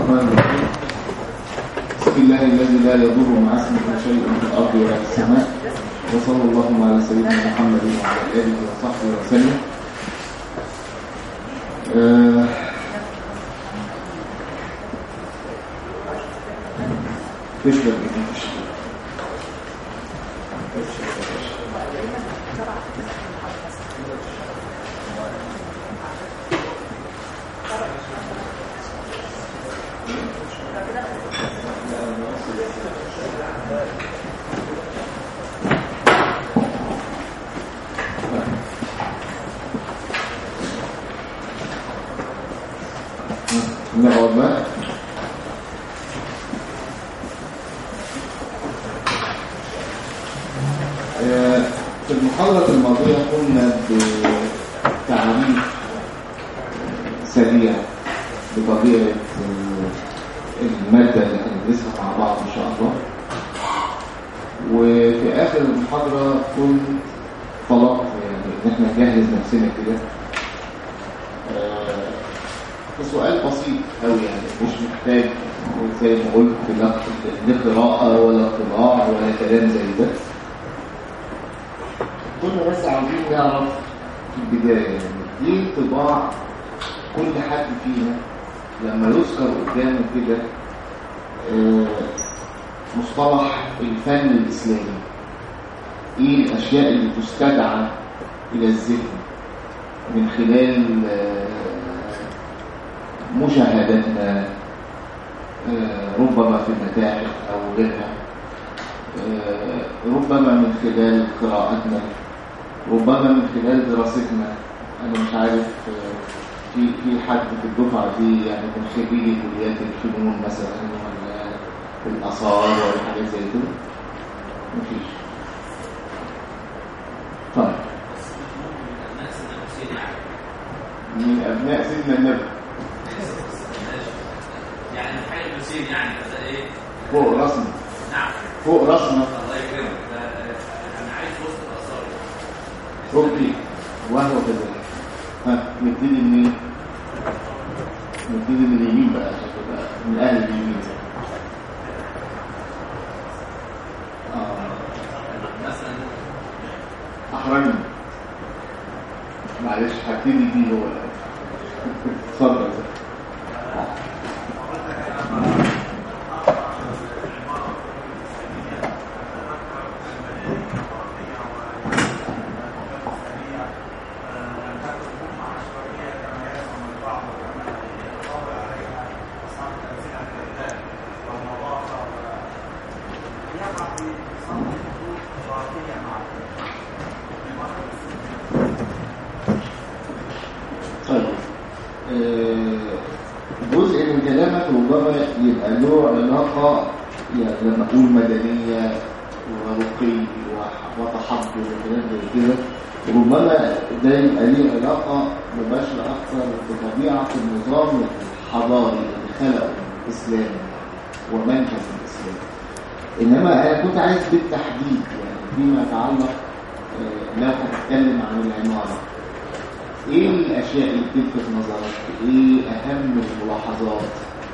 الرحمن الرحيم بسم الله الذي لا يضر مع اسمه شيء في الأرض ولا في السماء وصلى الله على سيدنا محمد وعلى آله وصحبه وسلم آه، تشرب ايه تشرب نقعد بقى آه، في المحاضرة الماضية قلنا بتعريف سريع بطبيعة آه، المادة اللي هندرسها مع بعض إن شاء الله وفي آخر المحاضرة كنت طلبت يعني إن احنا نجهز نفسنا كده آه، سؤال بسيط قوي يعني مش محتاج زي ما قلت لا لا قراءة ولا اطلاع ولا كلام زي ده كنا بس عاوزين نعرف في البداية يعني ايه انطباع كل حد فينا لما يذكر قدامه كده آه، مصطلح الفن الإسلامي ايه الأشياء اللي تستدعى إلى الذهن من خلال آه، مشاهداتنا آه، ربما في المتاحف أو غيرها آه، ربما من خلال قراءتنا ربما من خلال دراستنا أنا مش عارف آه، في في حد في الدفعة دي يعني من خريجي كليات الفنون مثلا ولا الآثار ولا حاجات زي كده مفيش طيب من أبناء سيدنا النبي يعني حاجه بتسيب يعني فده ايه فوق راسنا نعم فوق راسنا الله يكرمك ده انا عايز وسط الاثار اوكي وهو كذلك ها نبتدي منين نبتدي من اليمين بقى عشان تبقى من اهل اليمين اه مثلا احرجني معلش هبتدي بيه هو الأول. اتفضل يا زلمة. طيب آه، جزء من كلامك ربما يبقى له علاقة يعني لما أقول مدنية ورقي وح- وتحضر وكلام زي كده ربما ده يبقى ليه علاقة مباشرة أكثر بطبيعة النظام الحضاري اللي خلقه الإسلام ومنهج الإسلام إنما أنا كنت عايز بالتحديد يعني فيما يتعلق آه، لو هتتكلم عن العمارة ايه الاشياء اللي بتلفت نظرك ايه اهم الملاحظات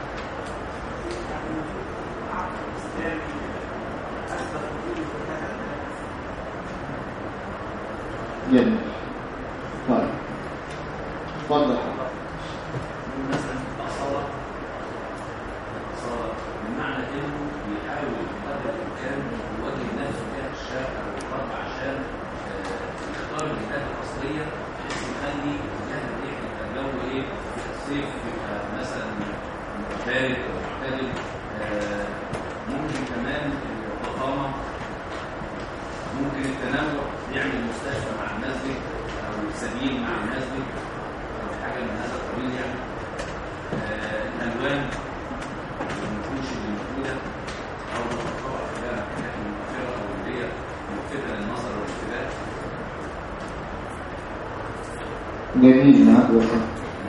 جميل طيب اتفضل مثلا الاصاله الاصاله بمعنى انه بيحاول بقدر الامكان يوجه نفسه جهه الشرق او الغرب عشان آه، يختار الجهات الاصليه بحيث يخلي الجهه دي يبقى الجو ايه الصيف يبقى مثلا بارد او معتدل آه، ممكن كمان الضخامه ممكن التنوع يعمل مستشفى مع المسجد او سبيل مع المسجد او حاجه من هذا القبيل يعني آه، الالوان النقوش اللي موجوده او طبعا فيها حاجات موفره او اللي هي ملفته للنظر والانتباه جميل معاك وصل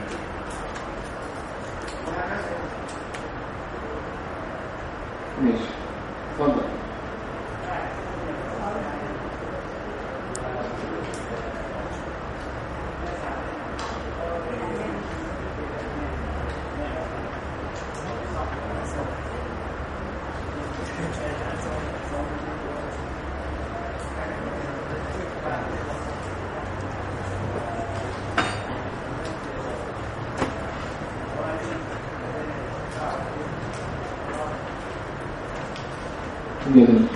ماشي اتفضل جميل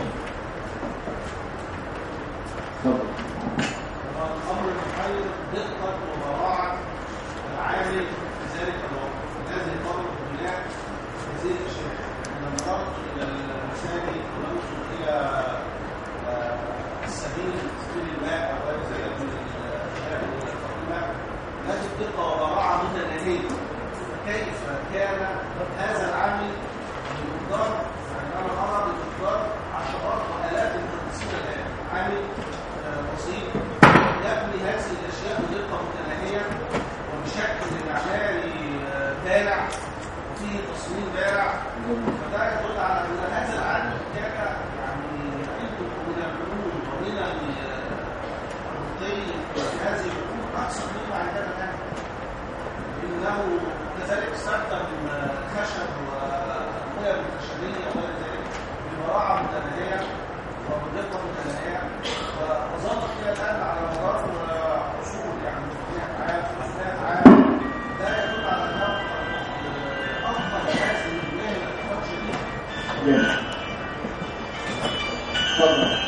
اتفضل الأمر المحير دقة وبراعة العامل في ذلك الوقت الذي يطلب البناء هذه الأشياء أنا نظرت إلى المساجد وننظر إلى آه، السبيل سبيل الماء أو غير ذلك من الأشياء القديمة لازم دقة وبراعة متناهية فكيف كان هذا العامل بمقدار يعني أنا أرى بمقدار عشرات وآلاف المهندسين الآن عامل آه، بسيط يبني هذه الاشياء بدقه متناهيه وبشكل معماري آه، بارع وفيه تصميم بارع فده يدل على ان هذا العالم كان يعني عنده من العلوم ومن الرقي في هذه العلوم اكثر مما عندنا الان انه كذلك استخدم آه، خشب والقيم الخشبيه وغير ذلك ببراعه متناهيه وبدقه متناهيه وظلت فيها الان على مدار عصور يعني 100 عام 500 عام ده يدل على انه افضل هذه المهنه بقوه شديده جميل اتفضل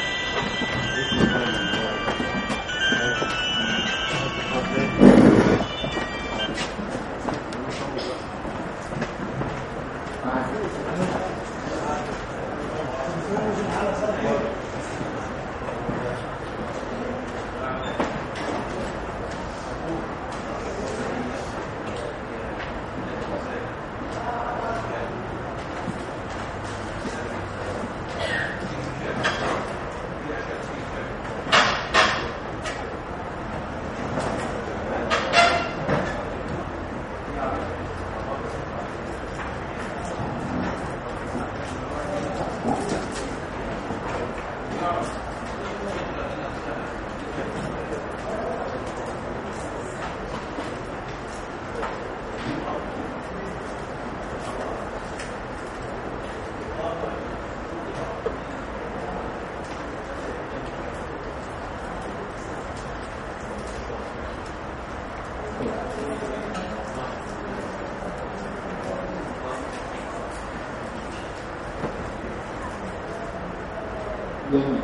جميل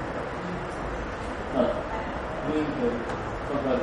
طيب مين تاني؟ اتفضل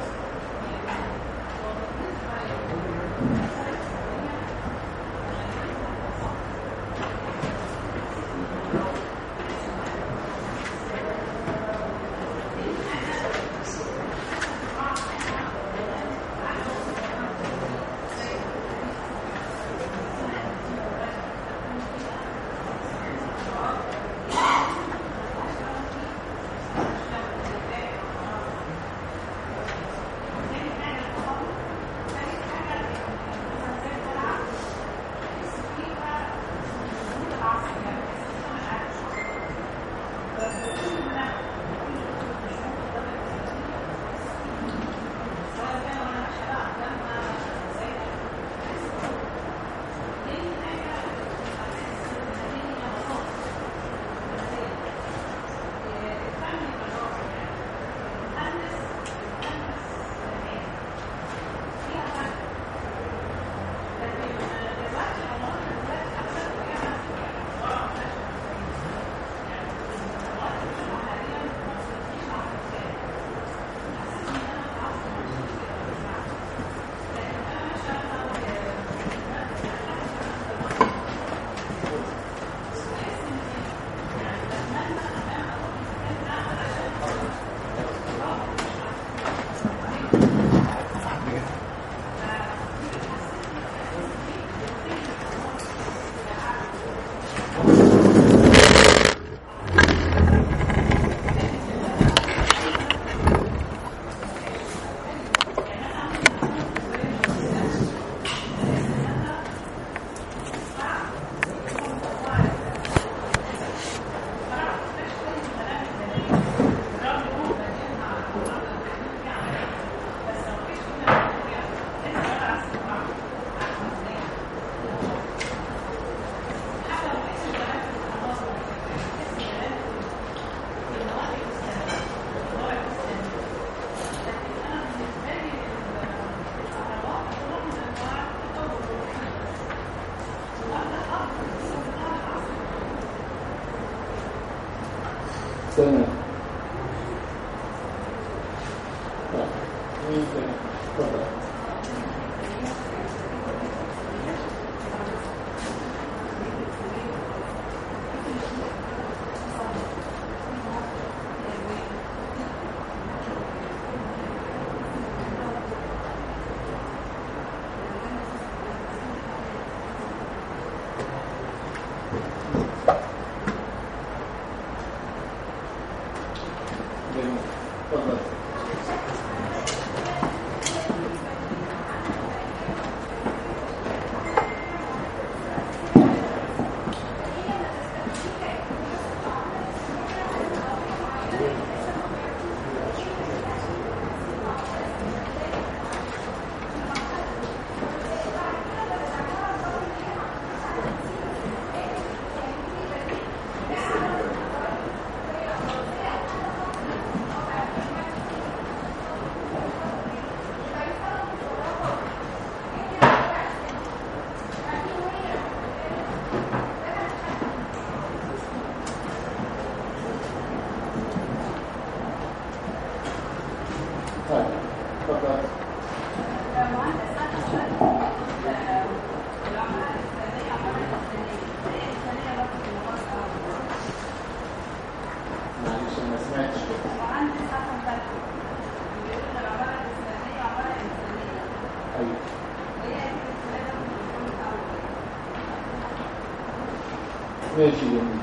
تمام طيب، مين تاني؟ اتفضل. جميل. اتفضل. طيب. اتفضل. معلش أنا ما سمعتش كده. أيوه. ماشي جميل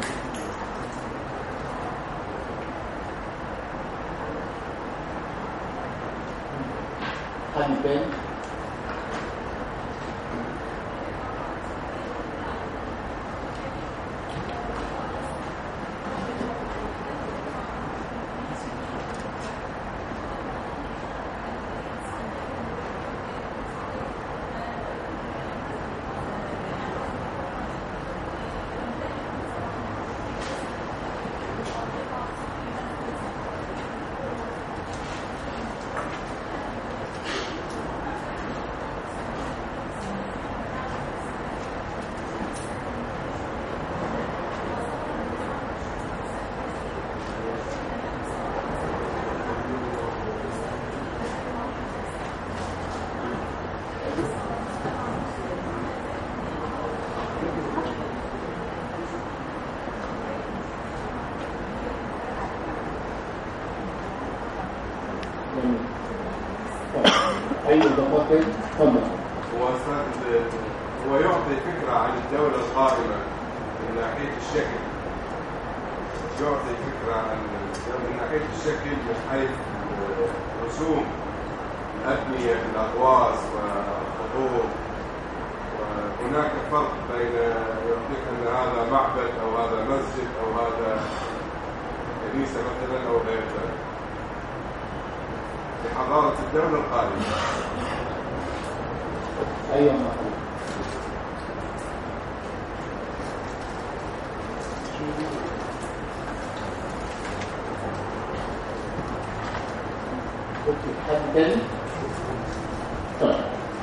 حد تاني جميل. طيب. أي إضافات تاني؟ اتفضل. هو أستاذ هو يعطي فكرة عن الدولة القائمة من ناحية الشكل يعطي فكرة عن الدولة من ناحية الشكل من حيث رسوم الأبنية الأقواس والخطوط وهناك فرق بين يعطيك أن هذا معبد أو هذا مسجد أو هذا كنيسة مثلا أو غير ذلك في حضارة الدولة القائمة أيوة محمود. اوكي حد تاني؟ طيب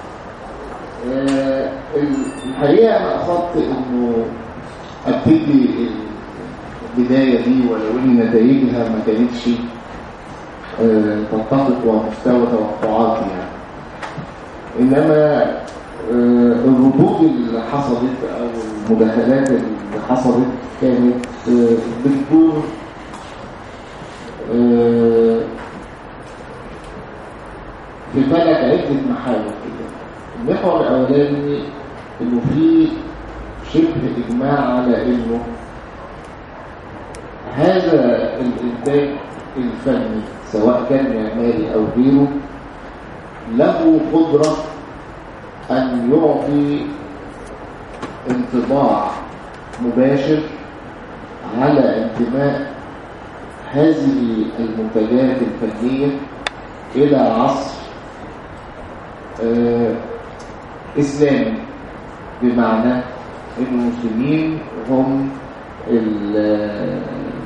آه، الحقيقة أنا قصدت إنه أبتدي البداية دي ولو إن نتائجها ما كانتش آه، تتفق ومستوى توقعاتي يعني إنما آه، الردود اللي حصلت أو المداخلات اللي حصلت كانت آه، بتدور آه، في فلك عدة محاور كده المحور الأولاني إنه في شبه إجماع على إنه هذا الإنتاج الفني سواء كان معماري أو غيره له قدرة أن يعطي انطباع مباشر على انتماء هذه المنتجات الفنية إلى عصر آه، إسلامي بمعنى أن المسلمين هم ال-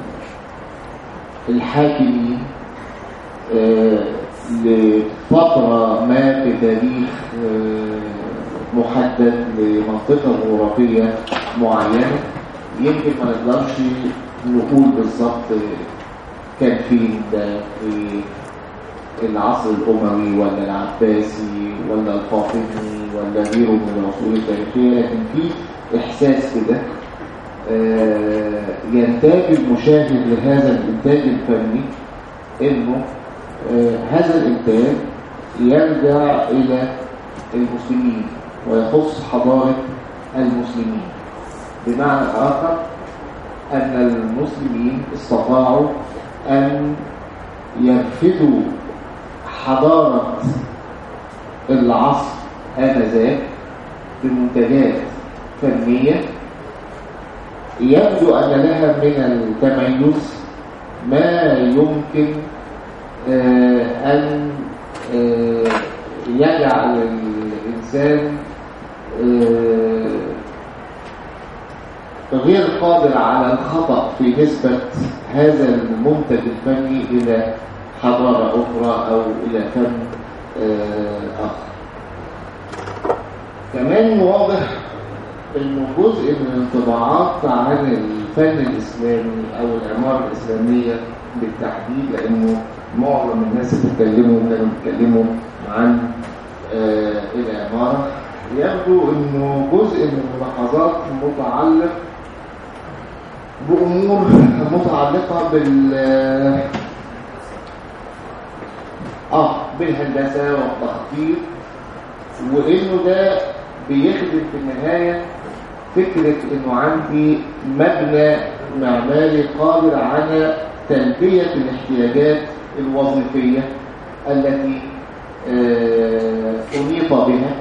الحاكمين آه، لفترة ما في تاريخ آه، محدد لمنطقة جغرافية معينة يمكن ما نقدرش نقول بالظبط كان فين ده في العصر الأموي ولا العباسي ولا الفاطمي ولا غيره من العصور التاريخية لكن في إحساس كده آه، ينتاج المشاهد لهذا الإنتاج الفني إنه آه، هذا الإنتاج يرجع إلى المسلمين ويخص حضارة المسلمين بمعنى آخر أن المسلمين استطاعوا أن يرفدوا حضارة العصر آنذاك بمنتجات فنية يبدو أن لها من التميز ما يمكن آه، أن آه، يجعل الإنسان آه، غير قادر على الخطأ في نسبة هذا المنتج الفني إلى حضارة أخرى أو إلى فن آه، آخر كمان واضح انه جزء من الانطباعات عن الفن الاسلامي او العماره الاسلاميه بالتحديد لانه معظم الناس اللي اتكلموا كانوا بيتكلموا عن آه العماره يبدو انه جزء من الملاحظات متعلق بامور متعلقه بال اه بالهندسه والتخطيط وانه ده بيخدم في النهايه فكره انه عندي مبنى معماري قادر على تلبيه الاحتياجات الوظيفيه التي آه، انيط بها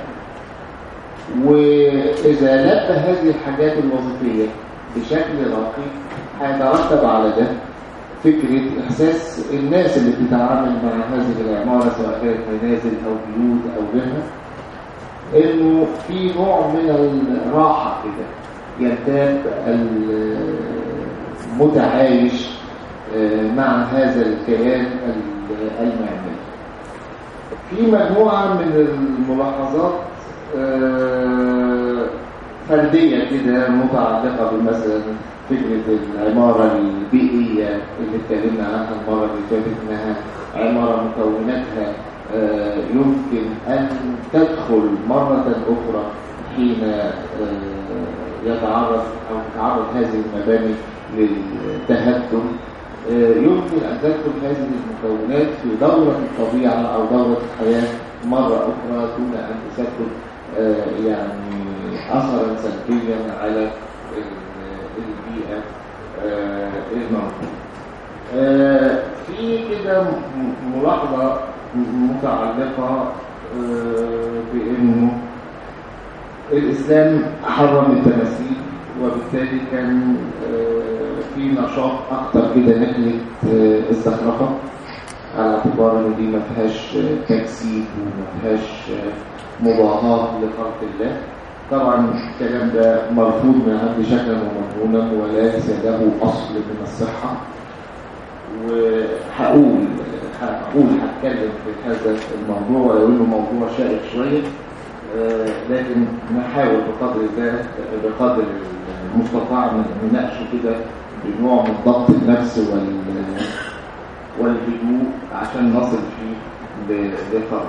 واذا لبى هذه الحاجات الوظيفيه بشكل راقي هيترتب على ده فكرة إحساس الناس اللي بتتعامل مع هذه العمارة سواء كانت منازل أو بيوت أو غيرها إنه في نوع من الراحة كده ينتاب المتعايش آه، مع هذا الكيان المعماري في مجموعة من الملاحظات آه، فردية كده متعلقة بمثلا فكرة العمارة البيئية اللي اتكلمنا عنها المرة اللي فاتت انها عمارة مكوناتها آه، يمكن أن تدخل مرة أخرى حين آه، يتعرض أو تتعرض هذه المباني للتهدم آه، يمكن أن تدخل هذه المكونات في دورة الطبيعة أو دورة الحياة مرة أخرى دون أن تسبب آه، يعني أثرا سلبيا على ال- البيئة آه، الموجودة. آه، في كده م- ملاحظة متعلقة آه، بأنه الإسلام حرم التماثيل وبالتالي كان آه، في نشاط أكتر كده ناحية آه، الزخرفة على اعتبار إن دي ما فيهاش آه، تجسيد وما فيهاش آه، مضاهاة لخلق الله طبعا الكلام ده مرفوض من عند شكلا ومضمونا وليس له أصل من الصحة وهقول هقول هتكلم في هذا الموضوع ولو انه موضوع شائك شويه آه، لكن نحاول بقدر ذلك بقدر المستطاع من نناقشه كده بنوع من ضبط النفس وال والهدوء عشان نصل فيه ل- لقرار.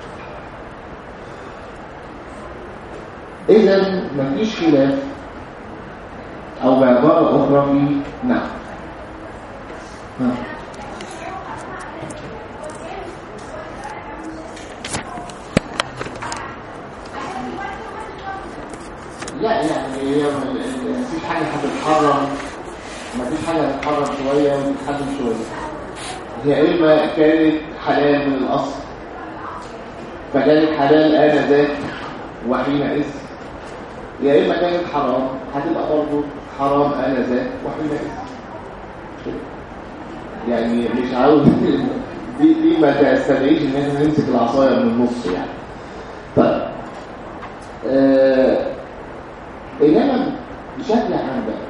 إذا مفيش خلاف أو بعبارة أخرى في نعم. ها. لا يعني هي م- ال- مفيش حاجة هتتحرم مفيش حاجة هتتحرم شوية وتتحرم شوية هي إما كانت حلال من الأصل فكانت حلال آنذاك وحينئذ يا إما كانت حرام هتبقى برضه حرام آنذاك وحينئذ يعني مش عاوز دي دي ما تستدعيش ان احنا نمسك العصايه من النص يعني طيب آه انما بشكل عام بقى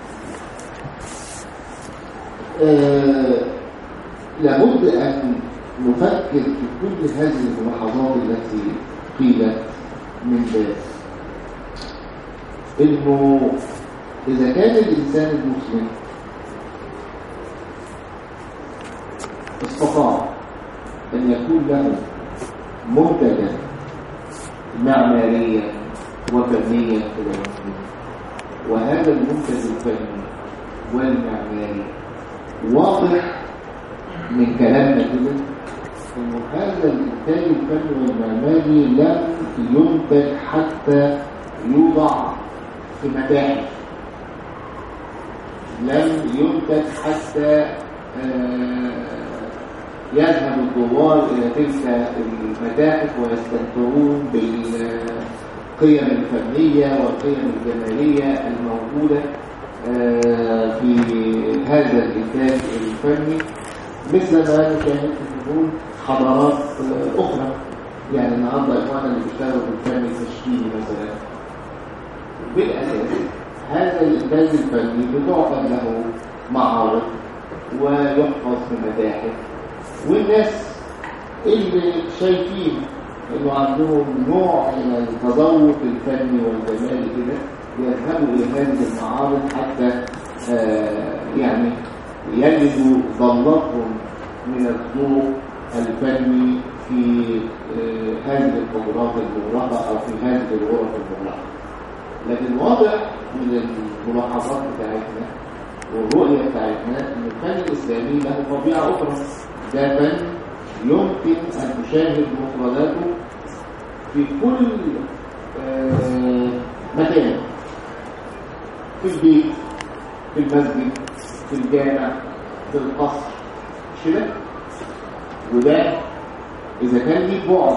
آه لابد ان نفكر في كل هذه الملاحظات التي قيلت من باب انه اذا كان الانسان المسلم استطاع أن يكون له منتجا معماريا وفنيا كده يمكن. وهذا المنتج الفني والمعماري واضح من كلامنا كده انه هذا الانتاج الفني والمعماري لم ينتج حتى يوضع في متاحف لم ينتج حتى آه، يذهب الزوار إلى تلك المتاحف ويستمتعون بالقيم الفنية والقيم الجمالية الموجودة آه، في هذا الإنتاج الفني مثل ما نشاهد في الفنون حضارات آه، أخرى يعني النهارده إخواننا اللي بيشتغلوا في الفن التشكيلي مثلا بالأساس هذا الإنتاج الفني بتعقد له معارض ويحفظ في متاحف والناس اللي شايفين انه عندهم نوع من التذوق الفني والجمالي كده يذهبوا الى هذه المعارض حتى آه يعني يجدوا ضلتهم من الذوق الفني في آه هذه القدرات المغلقه او في هذه الغرف المغلقه لكن واضح من الملاحظات بتاعتنا والرؤية بتاعتنا ان الفن الاسلامي له طبيعة اخرى ده فن يمكن ان تشاهد مفرداته في كل آه، مكان في البيت في المسجد في الجامع في القصر مش كده وده اذا كان ليه بعد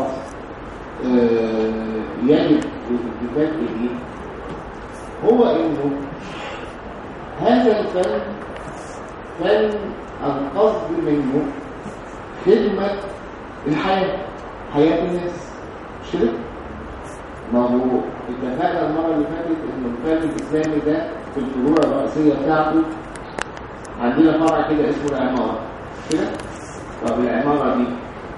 آه، يجب الالتفات اليه هو انه هذا الفن كان القصد منه خدمة الحياة حياة الناس مش كده؟ ما هو اتفقنا المرة اللي فاتت ان الفن الاسلامي ده في الفروع الرئيسية بتاعته عندنا فرع كده اسمه العمارة مش كده؟ طب العمارة دي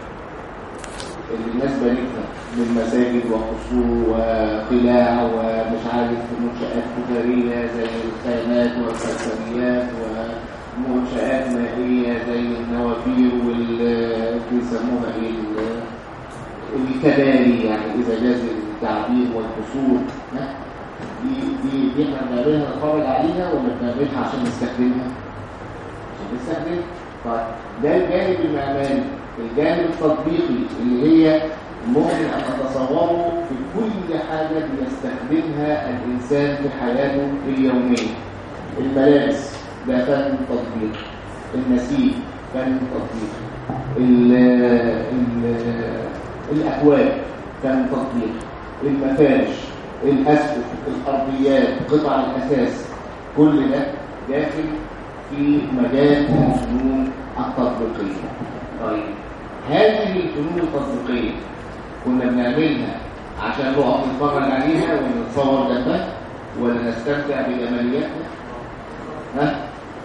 اللي الناس بنتها من مساجد وقصور وقلاع ومش عارف منشآت تجارية زي الخيمات والسلسليات ومنشآت مائية زي النوافير وال بيسموها ايه ال- الكباري يعني إذا جاز التعبير والقصور ها؟ دي دي دي احنا بنعملها نتفرج عليها ولا بنعملها عشان نستخدمها؟ عشان نستخدمها طيب ده الجانب المعماري الجانب التطبيقي اللي هي ممكن أن نتصوره في كل حاجة بيستخدمها الإنسان في حياته اليومية الملابس ده فن تطبيق النسيج فن تطبيق ال ال الأكواب فن تطبيق المفارش الأسقف الأرضيات قطع الأساس كل ده داخل في مجال الفنون التطبيقية طيب هذه الفنون التطبيقية كنا بنعملها عشان نقف نتفرج عليها ونتصور جنبها ولا نستمتع بجمالياتها ها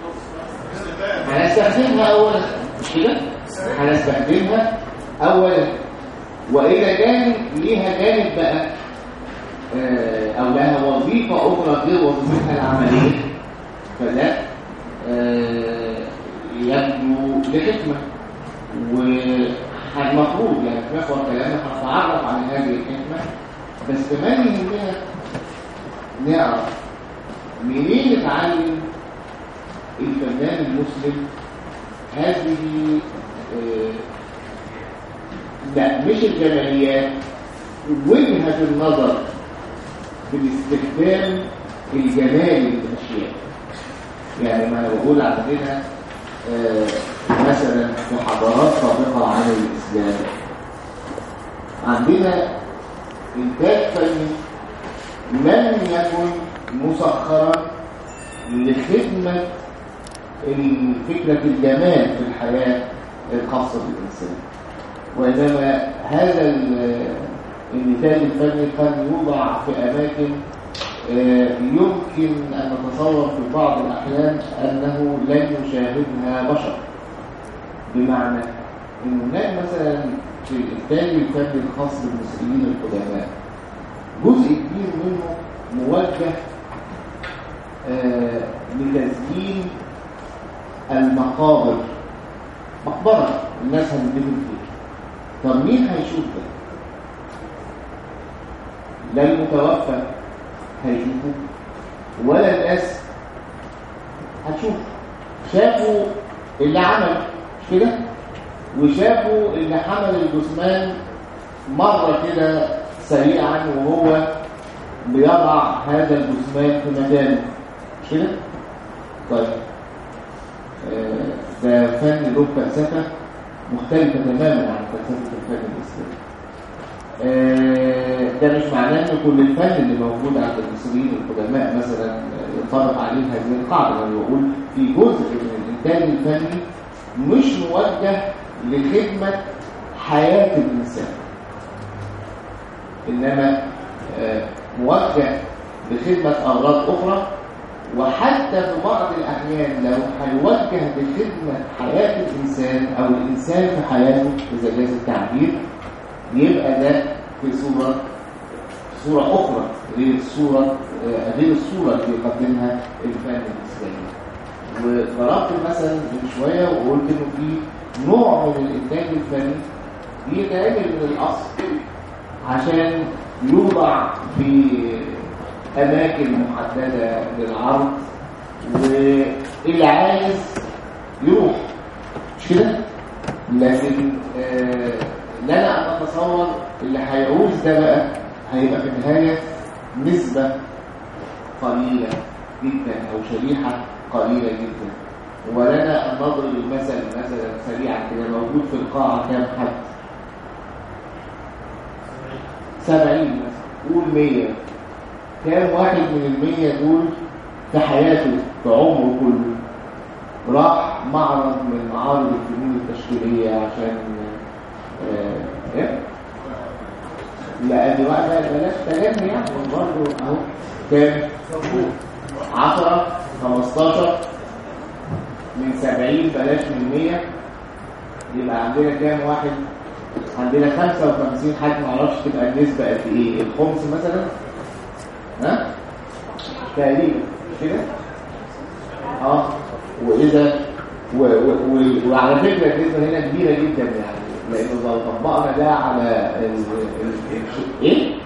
هنستخدمها اولا مش كده هنستخدمها اولا واذا كان ليها جانب بقى آه، او لها وظيفه اخرى غير وظيفتها العمليه فده آه، يبدو لحكمه والمفروض يعني في محور كلامنا هنتعرف عن هذه الحكمه بس كمان يهمنا نعرف منين نتعلم الفنان المسلم هذه آه، لا مش الجماليات وجهة النظر في الاستخدام الجمالي للأشياء يعني ما أنا بقول عندنا آه، مثلا محاضرات سابقة عن الإسلام عندنا إنتاج فني لم يكن مسخرا لخدمة فكرة الجمال في الحياة الخاصة بالإنسان وإنما هذا ال- النتاج الفني كان يوضع في أماكن آه، يمكن أن نتصور في بعض الأحيان أنه لن يشاهدها بشر بمعنى أن هناك مثلا في الإنتاج الفني الخاص بالمصريين القدماء جزء كبير منه موجه آه، لتزيين المقابر مقبرة الناس هتدفن فيه طب مين هيشوف ده لا المتوفى هيشوفه ولا الناس هتشوف شافوا اللي عمل مش كده وشافوا اللي حمل الجثمان مرة كده سريعا وهو بيضع هذا الجثمان في مكانه مش كده طيب آه، ده فن له فلسفة مختلفة تماما عن فلسفة الفن الإسلامي آه، ده مش معناه ان كل الفن اللي موجود عند المصريين القدماء مثلا ينطبق عليه هذه القاعده انا بقول في جزء من الانتاج الفني مش موجه لخدمه حياه الانسان انما آه، موجه لخدمه اغراض اخرى وحتى في بعض الاحيان لو هيوجه لخدمه حياه الانسان او الانسان في حياته اذا جاز التعبير يبقى ده في صورة صورة أخرى غير الصورة آه، غير الصورة اللي يقدمها الفن الإسلامي وضربت مثلا من شوية وقلت إنه في نوع من الإنتاج الفني بيتعمل من الأصل عشان يوضع في أماكن محددة للعرض واللي عايز يروح مش كده؟ لكن آه لا انا اتصور اللي هيعوز ده بقى هيبقى في النهايه نسبه قليله جدا او شريحه قليله جدا ولنا ان نضرب المثل مثلا سريعا كده موجود في القاعه كام حد 70 مثلا قول 100 كام واحد من المية دول في حياته في عمره كله راح معرض من معارض الفنون التشكيليه عشان آه، ايه لا دي واحده بلاش تجني يعني برضه اهو كام 10 15 من 70 بلاش من 100 يبقى عندنا كام واحد عندنا 55 حد ما اعرفش تبقى النسبه قد ايه الخمس مثلا ها تقريبا مش كده اه واذا و... و... و... وعلى فكره النسبه هنا كبيره جدا يعني لانه لو طبقنا ده على ال... ال... ال... ايه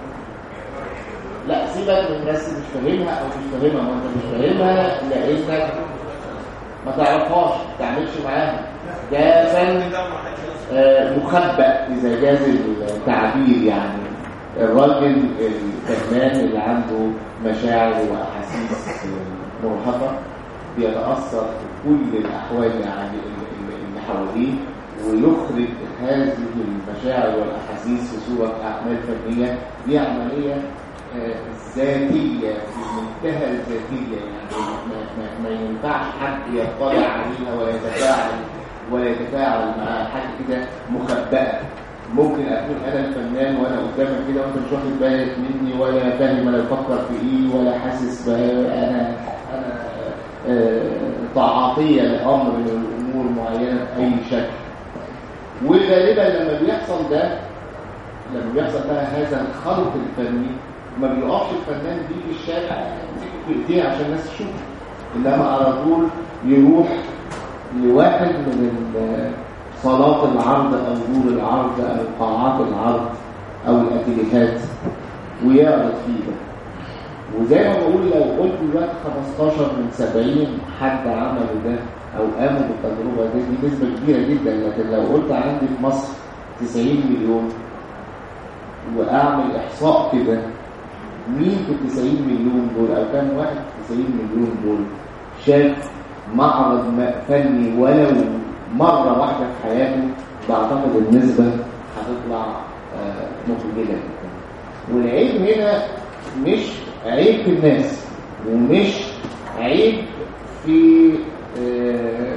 لا سيبك من الناس مش فاهمها او مش فاهمها ما انت مش فاهمها لانك ما تعرفهاش ما تعملش معاها ده فن آه، مخبأ اذا جاز التعبير يعني الراجل الفنان اللي عنده مشاعر واحاسيس مرهفه بيتاثر بكل الاحوال اللي اللي حواليه ويخرج هذه المشاعر والاحاسيس في صوره اعمال فنيه دي عمليه آه، ذاتيه في منتهى الذاتيه يعني ما, ما, ما ينفعش حد يطلع عليها ولا يتفاعل ولا يتفاعل مع حاجه كده مخبأه ممكن اكون انا الفنان وانا قدامك كده وانت مش واخد بالك مني ولا فاهم انا بفكر في ايه ولا حاسس انا انا آه، تعاطيه لامر من الامور معينه باي شكل وغالبا لما بيحصل ده لما بيحصل بقى هذا الخلط الفني ما بيقفش الفنان دي في الشارع يمسكه في ايديه عشان الناس تشوفه انما على طول يروح لواحد من ال- صالات العرض او دور العرض او قاعات العرض او الاتيليهات ويعرض فيه ده وزي ما بقول لو قلت دلوقتي 15 من 70 حد عملوا ده او قاموا بالتجربه دي دي نسبه كبيره جدا لكن لو قلت عندي في مصر 90 مليون واعمل احصاء كده مين في ال 90 مليون دول او كام واحد في 90 مليون دول شاف معرض م- فني ولو مره واحده في حياته بعتقد النسبه هتطلع آه، مخجله جدا والعيب هنا مش عيب في الناس ومش عيب في آه،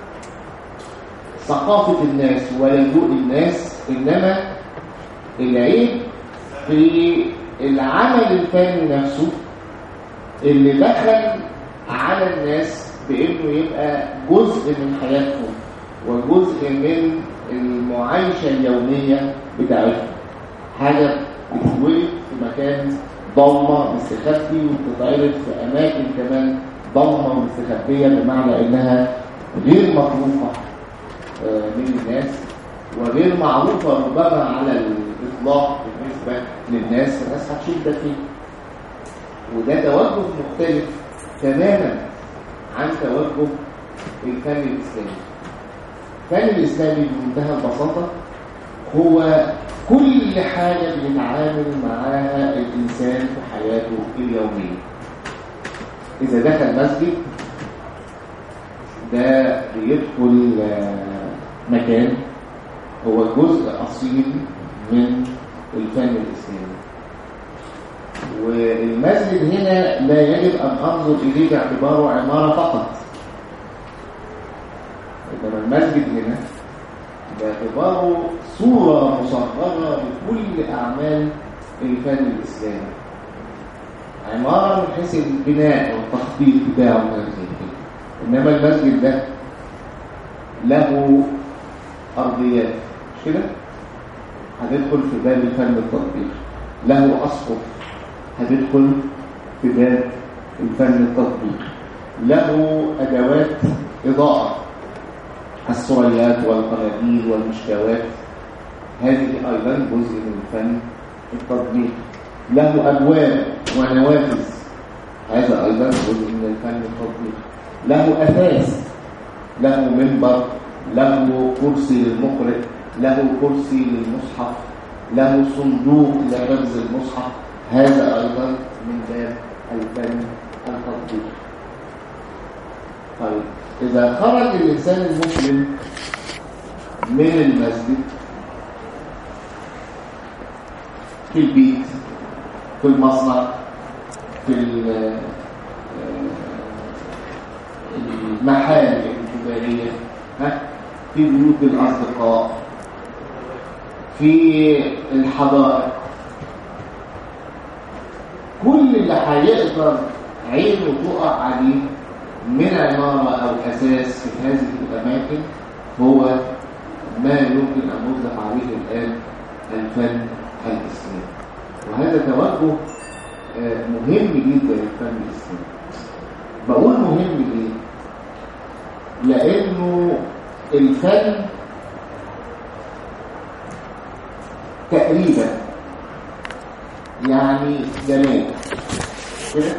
ثقافة الناس ولا ذوق الناس إنما العيب في العمل الفني نفسه اللي دخل على الناس بإنه يبقى جزء من حياتهم وجزء من المعايشة اليومية بتاعتهم حاجة بتتولد في مكان ضلمة مستخبي وبتتعرض في أماكن كمان ضلمة ومستخبية بمعنى إنها غير مطروحة آه، من الناس وغير معروفة ربما على الإطلاق بالنسبة للناس الناس هتشوف ده فيه وده توجه مختلف تماما عن توجه الفن الإسلامي الفن الإسلامي بمنتهى البساطة هو كل حاجة بيتعامل معاها الإنسان في حياته اليومية إذا دخل مسجد ده بيدخل آه، مكان هو جزء أصيل من الفن الإسلامي والمسجد هنا لا يجب أن أنظر إليه باعتباره عمارة فقط إنما المسجد هنا باعتباره صورة مصغرة لكل أعمال الفن الإسلامي عمارة من حيث البناء والتخطيط بتاعه وكذا زي كده إنما المسجد ده له أرضيات مش كده؟ هتدخل في باب الفن التطبيقي له أسقف هتدخل في باب الفن التطبيقي له أدوات إضاءة السريات والقناديل والمشكوات هذه أيضا جزء من الفن التطبيقي له أبواب ونوافذ هذا أيضا جزء من الفن التطبيقي له أثاث له منبر له كرسي للمقرئ له كرسي للمصحف له صندوق لحفظ المصحف هذا أيضا من باب الفن التطبيقي طيب إذا خرج الإنسان المسلم من المسجد في البيت في المصنع في ال- المحال التجارية ها في بيوت الأصدقاء في الحدائق كل اللي هيقدر عينه تقع عليه من عمارة أو أساس في هذه الأماكن هو ما يمكن أن نطلق عليه الآن الفن الإسلامي وهذا توجه آه، مهم جدا للفن الإسلامي بقول مهم ليه؟ لأنه الفن تقريبا يعني جمال كده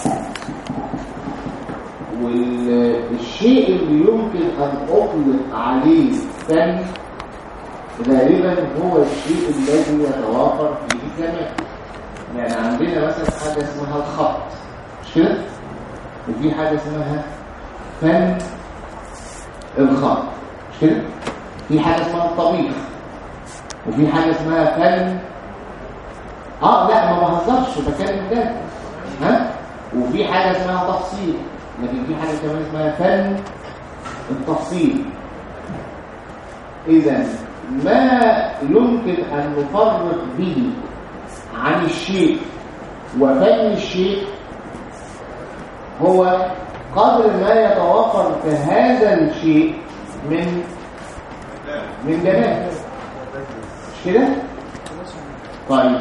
والشيء اللي يمكن أن أطلق عليه فن غالبا هو الشيء الذي يتوافر فيه الجمال يعني عندنا مثلا حاجة اسمها الخط مش كده؟ وفي حاجة اسمها فن الخط مش كده؟ في حاجة اسمها الطبيخ وفي حاجة اسمها فن اه لا ما بهزرش بتكلم ده ها وفي حاجة اسمها تفصيل لكن في حاجة كمان اسمها فن التفصيل إذا ما يمكن أن نفرق به عن الشيء وفن الشيء هو قدر ما يتوفر في هذا الشيء من من جمال مش كده؟ طيب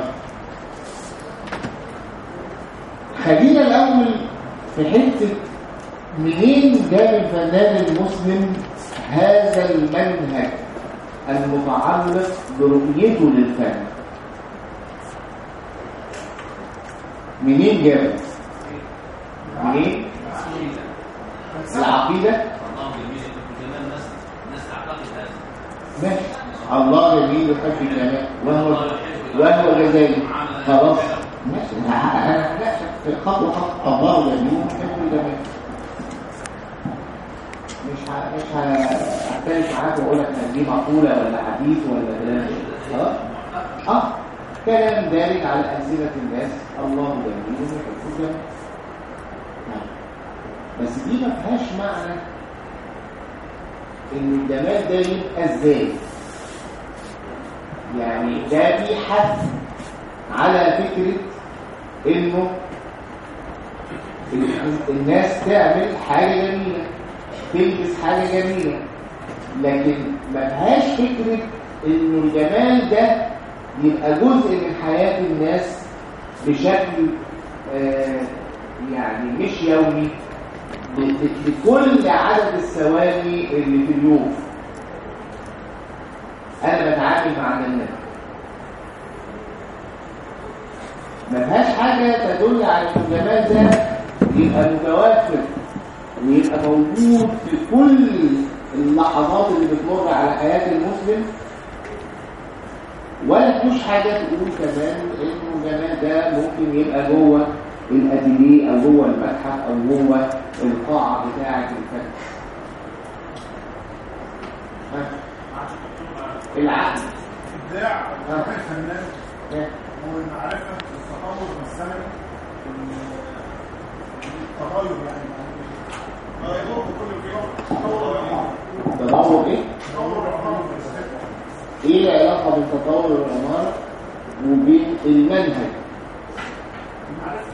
خلينا الأول في حتة منين جاب الفنان المسلم هذا المنهج المتعلق برؤيته للفن منين جابه منين العقيدة الله جميل جمال الناس الناس تعتقد هذا ماشي الله جميل يحب الجمال وهو وهو جزائي خلاص ماشي انا لا في خطوه خطوه الله جميل يحب الجمال مش ه... مش هختلف معاك واقول لك ان دي مقوله ولا حديث ولا كلام خلاص اه كلام دارج على ألسنة الناس الله جميل يحب الجمال نعم. بس دي ما فيهاش معنى ان الجمال ده يبقى ازاي يعني ده في حث على فكرة انه ال- الناس تعمل حاجة جميلة تلبس حاجة جميلة لكن ما فيهاش فكرة انه الجمال ده يبقى جزء من حياة الناس بشكل آه يعني مش يومي ب- ب- بكل عدد الثواني اللي في اليوم انا بتعامل مع جمال ملهاش حاجه تدل على ان الجمال ده يبقى متوفر ويبقى موجود في كل اللحظات اللي بتمر على حياه المسلم ولا فيش حاجه تقول كمان انه الجمال ده ممكن يبقى جوه الاتيليه او جوه المتحف او جوه القاعه بتاعه الفن ها؟ العقل ابداع آه. الفنان ها؟ هو المعرفه التطور والزمن التغير يعني ما يضر كل يوم تطور ويقع تطور ايه؟ تطور ويقع ايه العلاقه بين تطور العماره وبين المنهج المعرفه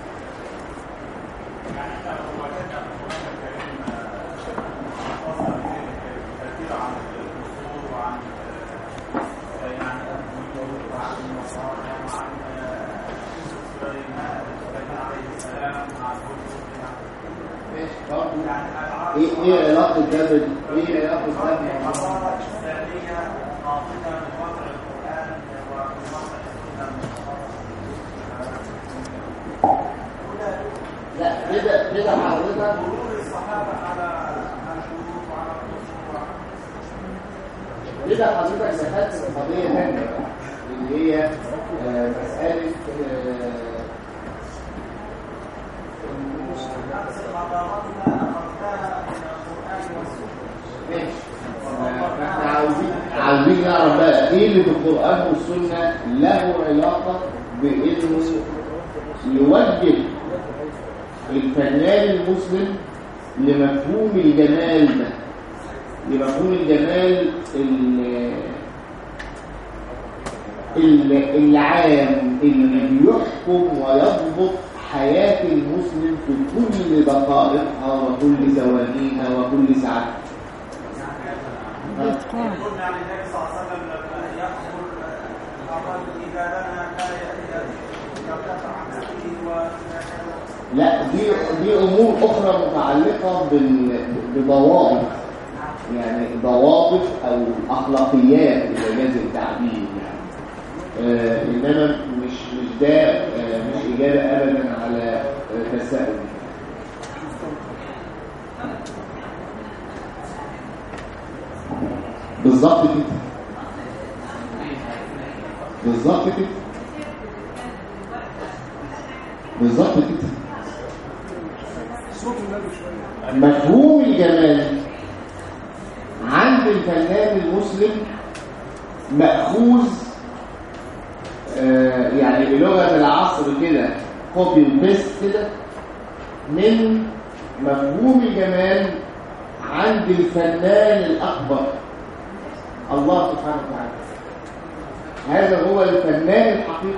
يعني احنا لو وجدنا في القران الكريم خاصه كثير عن الدستور وعن آه، يعني الدستور وعن المصانع وعن آه، سليمان سليمان عليه السلام مع الدستور ماشي برضه يعني العرب ايه ايه علاقه ده بال- ايه علاقه ده بالموضوع؟ الحضارة الإسلامية ناطقة بوضع القرآن وبوضع السنة لا كده كده حضرتك مرور الصحابة على الشروط وعلى الرسول وعلى كده حضرتك دخلت في قضيه ثانيه بقى اللي هي آه، مساله آه، نفس حضارتنا أخذناها من القرآن والسنة ماشي احنا عاوزين عاوزين نعرف بقى ايه اللي في القران والسنه له علاقه بانه يوجه الفنان المسلم لمفهوم الجمال ده لمفهوم الجمال ال- ال- العام اللي بيحكم ويضبط حياة المسلم في كل دقائقها وكل ثوانيها وكل ساعتها قلنا عن النبي صلى الله عليه وسلم لما يأمر الأرض إذا لنا لا يدافع عن أخيه وإذا كان لا دي دي امور اخرى متعلقه بال- بضوابط يعني ضوابط او اخلاقيات اذا جاز التعبير يعني آه انما مش مش ده آه مش اجابه ابدا على آه تساؤل بالظبط كده بالظبط كده بالظبط كده مفهوم الجمال عند الفنان المسلم مأخوذ آه، يعني بلغة العصر كده كوبي وبيست كده من مفهوم الجمال عند الفنان الأكبر الله سبحانه وتعالى هذا هو الفنان الحقيقي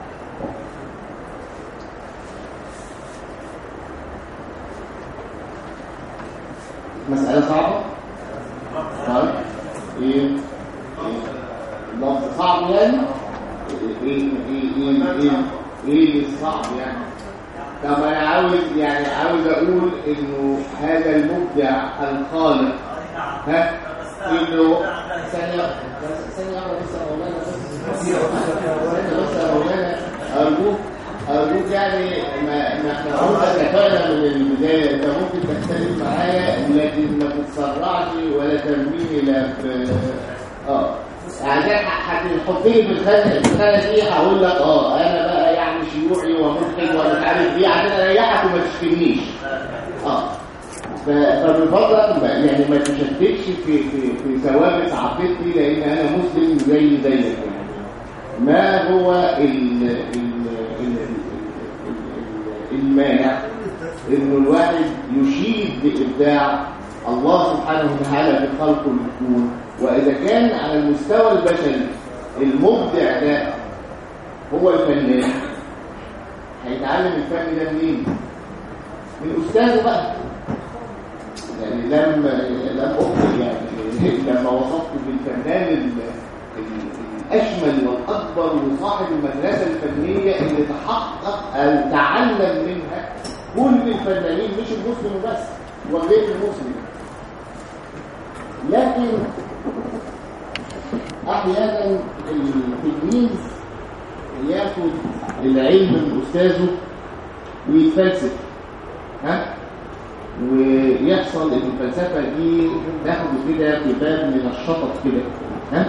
مسألة صعبة؟ طيب ايه؟ إيه؟ لفظ صعب يعني؟ ايه ايه ايه ايه ايه اللي صعب يعني؟ طب انا عاوز يعني عاوز اقول انه هذا المبدع الخالق ها انه ثانية ثانية واحدة بس يا مولانا بس ثانية بس يا مولانا ارجوك ارجوك يعني ما ما احنا قلنا اتفقنا من البداية انت ممكن تختلف معايا لكن ما تتسرعش ولا ترميني لا في اه يعني هتحطني في الخانة الخانة دي هقول لك اه انا بقى يعني شيوعي وملحد ومش عارف ايه عشان اريحك وما تشتمنيش اه ف- فمن فضلك ما- يعني ما تشتتش في في في ثوابت عقيدتي لان انا مسلم زي زيك يعني ما هو ال ال ال ال- المانع انه الواحد يشيد بابداع الله سبحانه وتعالى في خلق الكون واذا كان على المستوى البشري المبدع ده هو الفنان هيتعلم الفن ده منين؟ من استاذه بقى يعني لم لم اخبر يعني لما وصفت بالفنان ال- ال- الاشمل والاكبر وصاحب المدرسه الفنيه اللي تحقق او تعلم منها كل الفنانين مش المسلم بس وغير المسلم لكن احيانا التلميذ ياخد العلم من استاذه ويتفلسف ها ويحصل ان الفلسفه دي تاخد كده في باب من الشطط كده ها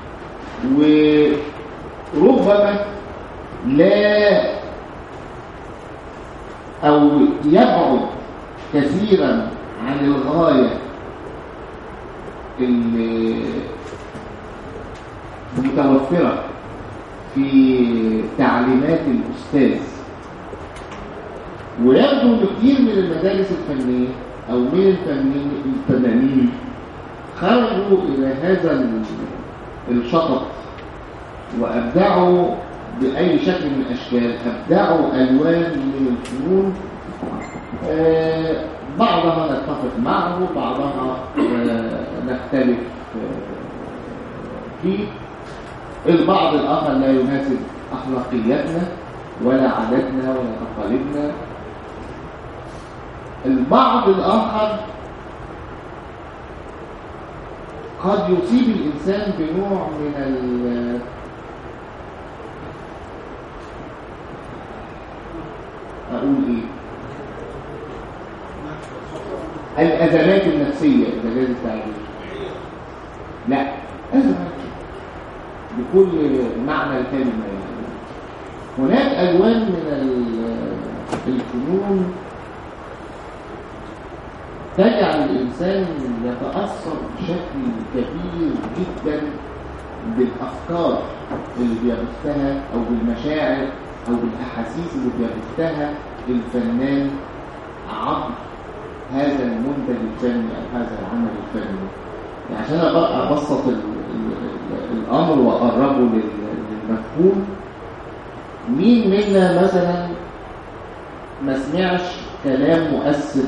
وربما لا او يبعد كثيرا عن الغايه المتوفره في تعليمات الاستاذ ويبدو ان كتير من المدارس الفنيه او من الفنانين الفنانين خرجوا الى هذا ال- الشطط وابدعوا باي شكل من الاشكال ابدعوا الوان من الفنون آه، بعضها نتفق معه بعضها آه، نختلف آه، فيه البعض الآخر لا يناسب أخلاقياتنا ولا عاداتنا ولا تقاليدنا البعض الآخر قد يصيب الإنسان بنوع من ال أقول إيه الأزمات النفسية إذا جاز التعبير لا أزمة بكل معنى الكلمة يعني هناك ألوان من ال- الفنون تجعل الإنسان يتأثر بشكل كبير جدا بالأفكار اللي بيبثها أو بالمشاعر أو بالأحاسيس اللي بيبثها الفنان عبر هذا المنتج الفني أو هذا العمل الفني يعني عشان أبقى أبسط ال- ال- ال- الأمر وأقربه لل- للمفهوم مين منا مثلا ما سمعش كلام مؤثر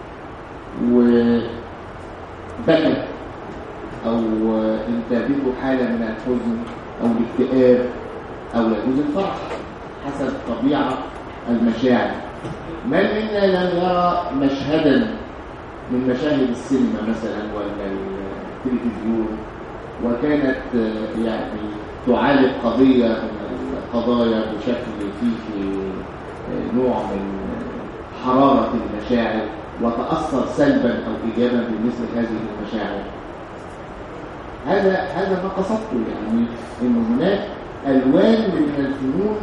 وبكى أو انتابته حالة من الحزن أو الاكتئاب أو يجوز الفرح حسب طبيعة المشاعر من منا لم يرى مشهدا من مشاهد السينما مثلا ولا التلفزيون وكانت آه، يعني تعالج قضية من القضايا بشكل فيه آه، نوع من حرارة المشاعر وتأثر سلبا أو إيجابا بمثل هذه المشاعر هذا هذا ما قصدته يعني ان هناك الوان من الفنون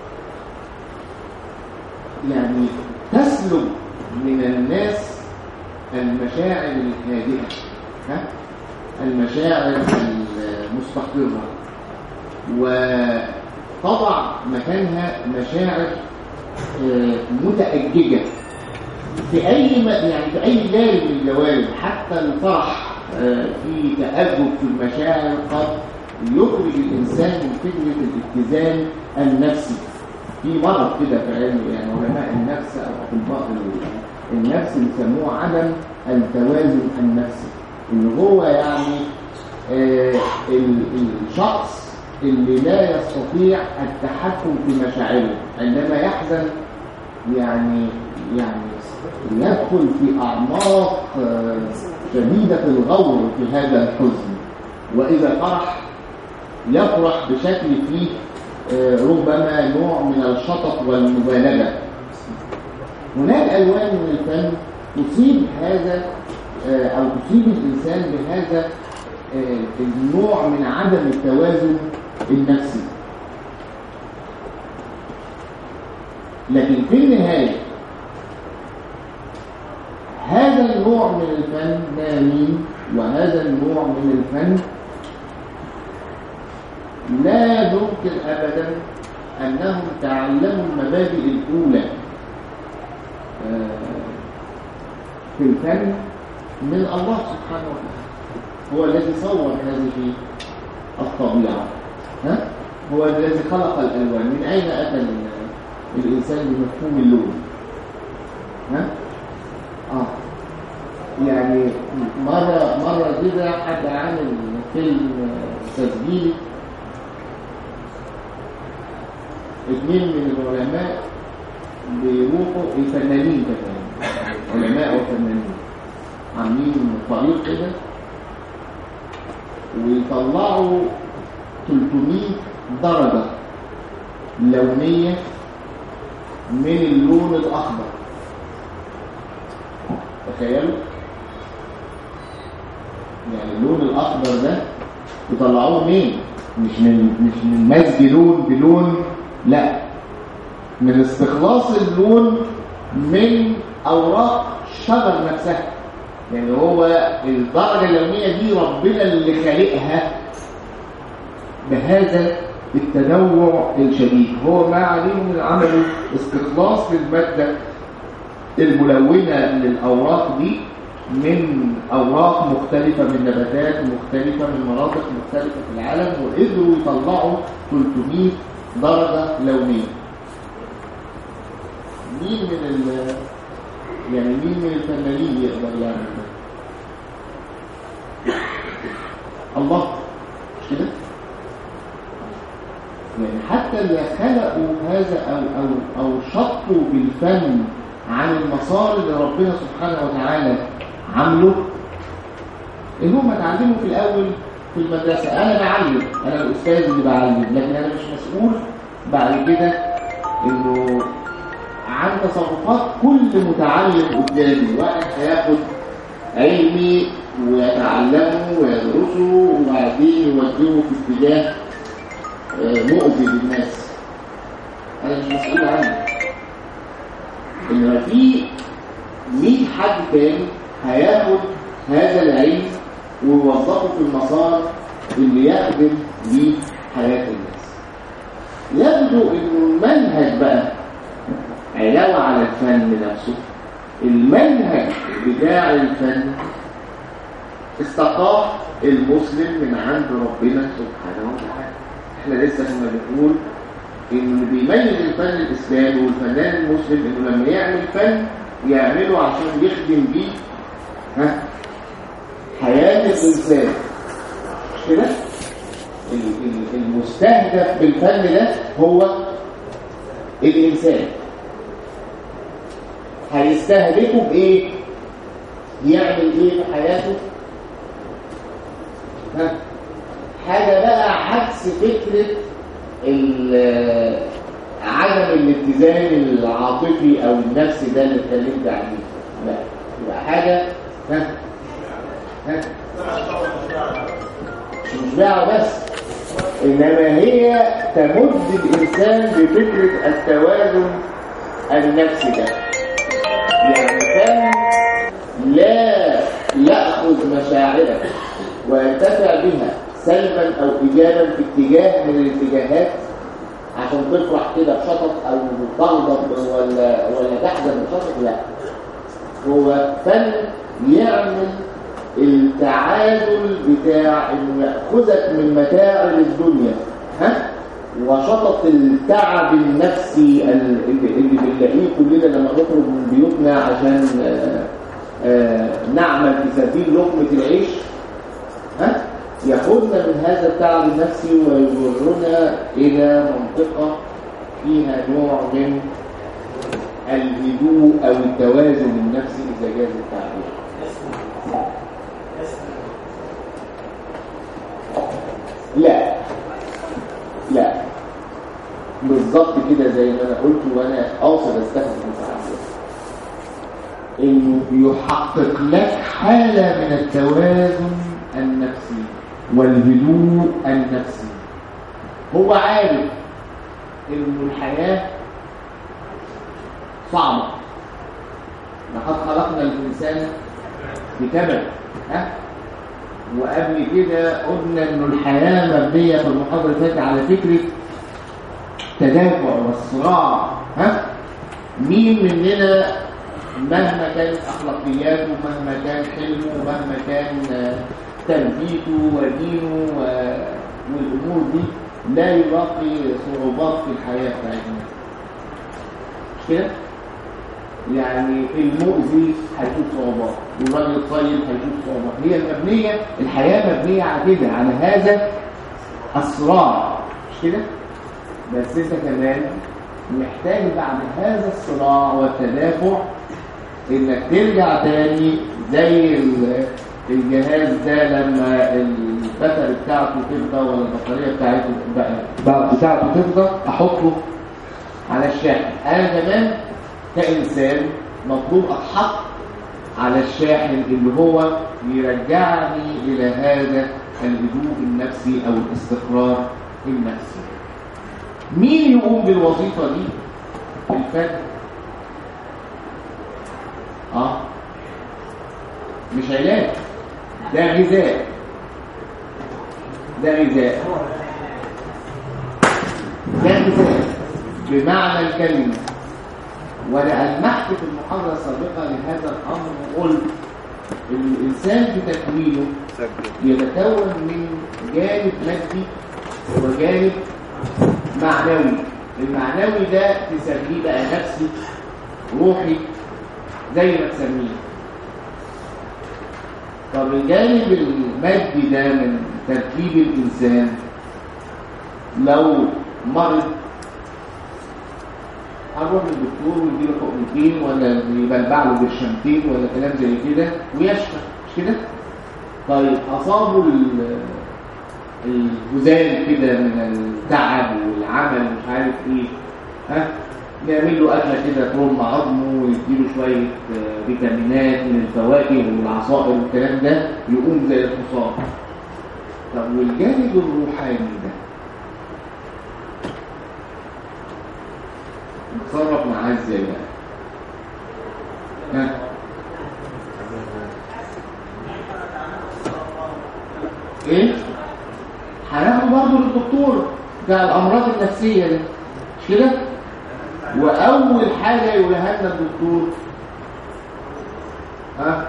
يعني تسلب من الناس المشاعر الهادئه ها المشاعر المستقره وتضع مكانها مشاعر آه، متأججة في أي م- يعني في أي جانب من الجوانب حتى الفرح آه، في تأجج في المشاعر قد يخرج الإنسان من فكرة الاتزان النفسي في مرض كده في علم يعني علماء النفس أو أطباء ال- النفس بيسموه عدم التوازن النفسي إن هو يعني آه، ال- الشخص اللي لا يستطيع التحكم في مشاعره عندما يحزن يعني يعني يدخل في أعماق آه، شديدة الغور في هذا الحزن وإذا فرح يفرح بشكل فيه آه، ربما نوع من الشطط والمبالغة هناك ألوان من الفن تصيب هذا آه، أو تصيب الإنسان بهذا آه، النوع من عدم التوازن النفسي لكن في النهاية هذا النوع من الفنانين وهذا النوع من الفن لا يمكن أبدا أنهم تعلموا المبادئ الأولى آه، في الفن من الله سبحانه وتعالى هو الذي صور هذه الطبيعة ها؟ هو الذي خلق الألوان من أين أتى ال- الإنسان بمفهوم اللون ها؟ آه يعني مرة مرة كده حد عامل فيلم تسجيلي اثنين من العلماء بيروحوا الفنانين كمان علماء وفنانين عاملين طريق كده ويطلعوا 300 درجة لونية من اللون الأخضر تخيلوا يعني اللون الأخضر ده يطلعوه منين مش من مش من مزج لون بلون لا من استخلاص اللون من أوراق الشجر نفسها يعني هو الدرجة اللونية دي ربنا اللي خالقها بهذا التنوع الشديد هو ما عليه من عمل استخلاص للمادة الملونة للأوراق دي من أوراق مختلفة من نباتات مختلفة من مناطق مختلفة في العالم وقدروا يطلعوا 300 درجة لونية مين من ال يعني مين من الفنانين يقدر يعمل ده؟ الله مش كده؟ يعني حتى اللي خلقوا هذا أو, أو, أو شطوا بالفن عن المسار اللي ربنا سبحانه وتعالى عامله اللي هم اتعلموا في الأول في المدرسة أنا بعلم أنا الأستاذ اللي بعلم لكن أنا مش مسؤول بعد كده إنه عن تصرفات كل متعلم قدامي واحد هياخد علمي ويتعلمه ويدرسه وبعدين يوجهه في اتجاه مؤذي للناس انا مش مسؤول عنه انما في 100 حد تاني هياخد هذا العلم ويوظفه في المسار اللي يخدم بيه حياه الناس يبدو انه المنهج بقى علاوه على الفن نفسه المنهج بتاع الفن استقاه المسلم من عند ربنا سبحانه وتعالى احنا لسه كنا بنقول ان اللي بيميز الفن الاسلامي والفنان المسلم انه لما يعمل فن يعمله عشان يخدم بيه ها حياه الانسان مش كده المستهدف بالفن ده هو الانسان هيستهدفه بايه يعمل ايه في حياته ها حاجة بقى عكس فكرة عدم الاتزان العاطفي او النفسي ده اللي اتكلمت عليه لا يبقى حاجة ها ها مش مشبعة بس انما هي تمد الانسان بفكرة التوازن النفسي ده يعني كان لا يأخذ مشاعرك وينتفع بها سلبا او ايجابا في اتجاه من الاتجاهات عشان تفرح كده بشطط او تغضب ولا ولا تحزن بشطط لا هو فن يعمل التعادل بتاع انه ياخذك من متاعب الدنيا ها وشطط التعب النفسي اللي بنلاقيه كلنا لما نخرج من بيوتنا عشان آآ آآ نعمل في سبيل لقمه العيش ها ياخذنا من هذا التعب النفسي ويجرنا الى منطقه فيها نوع من الهدوء او التوازن النفسي اذا جاز التعبير لا لا بالظبط كده زي ما انا قلت وانا اقصد استخدم التعبير انه يحقق لك حاله من التوازن النفسي والهدوء النفسي هو عارف ان الحياه صعبه لقد خلقنا الانسان بكبد ها وقبل كده قلنا ان الحياه مبنيه في المحاضره اللي فاتت على فكره التدافع والصراع ها مين مننا مهما كانت اخلاقياته مهما كان حلمه مهما كان تربيته ودينه والامور دي لا يلاقي صعوبات في الحياه بتاعتنا مش كده يعني المؤذي هيشوف صعوبات والراجل الطيب هيشوف صعوبات هي المبنيه الحياه مبنيه على كده على هذا الصراع مش كده بس انت كمان محتاج بعد هذا الصراع والتدافع انك ترجع تاني زي الجهاز ده لما الباتري بتاعته تفضى ولا البطاريه بتاعته بقى- بتاعته تفضى احطه على الشاحن انا كمان كانسان مطلوب اتحط على الشاحن اللي هو يرجعني الى هذا الهدوء النفسي او الاستقرار النفسي مين يقوم بالوظيفه دي الفن اه مش علاج ده غذاء ده غذاء ده غذاء بمعنى الكلمة وأنا ألمحت في المحاضرة السابقة لهذا الأمر وقلت إن الإنسان في تكوينه يتكون من جانب مادي وجانب معنوي المعنوي ده تسميه بقى نفسي روحي زي ما تسميه طب الجانب المادي ده من تركيب الإنسان لو مرض هنروح للدكتور ويديله حقنتين ولا يبلبع له برشامتين ولا كلام زي كده ويشفى مش كده؟ طيب أصابه ال- الجزال كده من التعب والعمل مش عارف ايه ها نعمل له أكلة كده ترم عظمه ويديله شوية آه، فيتامينات من الفواكه والعصائر والكلام ده يقوم زي الحصان طب والجانب الروحاني ده نتصرف معاه ازاي بقى؟ ها؟ ايه؟ هناخده برضه للدكتور بتاع الامراض النفسيه ده مش كده؟ واول حاجه يقولها لنا الدكتور ها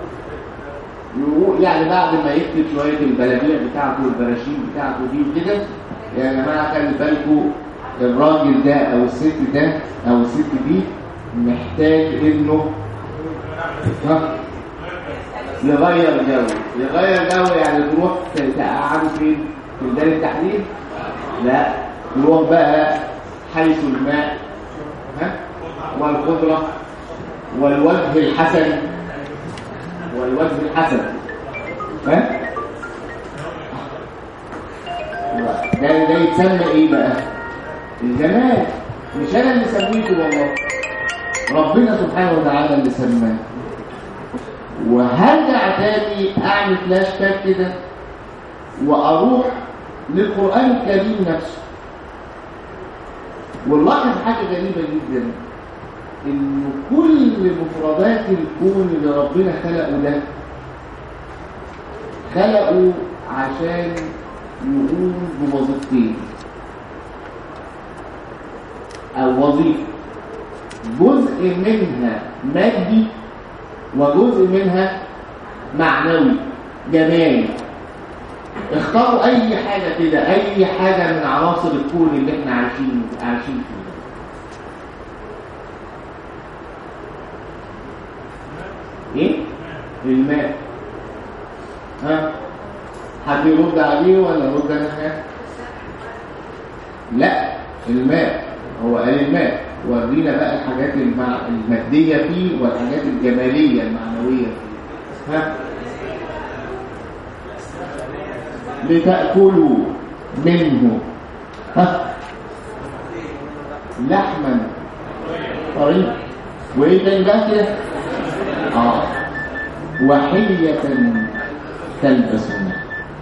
يقول يعني بعد ما يكتب شويه البلابيع بتاعته والبراشيم بتاعته دي وكده يا جماعه خلي بالكم الراجل ده او الست ده او الست دي محتاج انه ها يغير جو يغير جو يعني تروح تقعدوا فين في ميدان التحليل لا تروح بقى حيث الماء ها والخضره والوجه الحسن والوجه الحسن ها ده ده يتسمى ايه بقى الجمال مش انا اللي سميته والله ربنا سبحانه وتعالى اللي سماه وهرجع تاني اعمل فلاش باك كده واروح للقران الكريم نفسه ونلاحظ حاجه غريبه جدا ان كل مفردات الكون اللي ربنا خلقه ده خلقه عشان يقوم بوظيفتين او وظيفه جزء منها مادي وجزء منها معنوي جمالي اختاروا اي حاجه كده اي حاجه من عناصر الكون اللي احنا عايشين عايشين فيه ايه الماء ها حد يرد عليه ولا ارد انا حاجه لا الماء هو قال الماء ورينا بقى الحاجات المع... الماديه فيه والحاجات الجماليه المعنويه فيه ها لتاكلوا منه ها لحما طريق وايه تاني بقى كده اه وحلية تلبسونها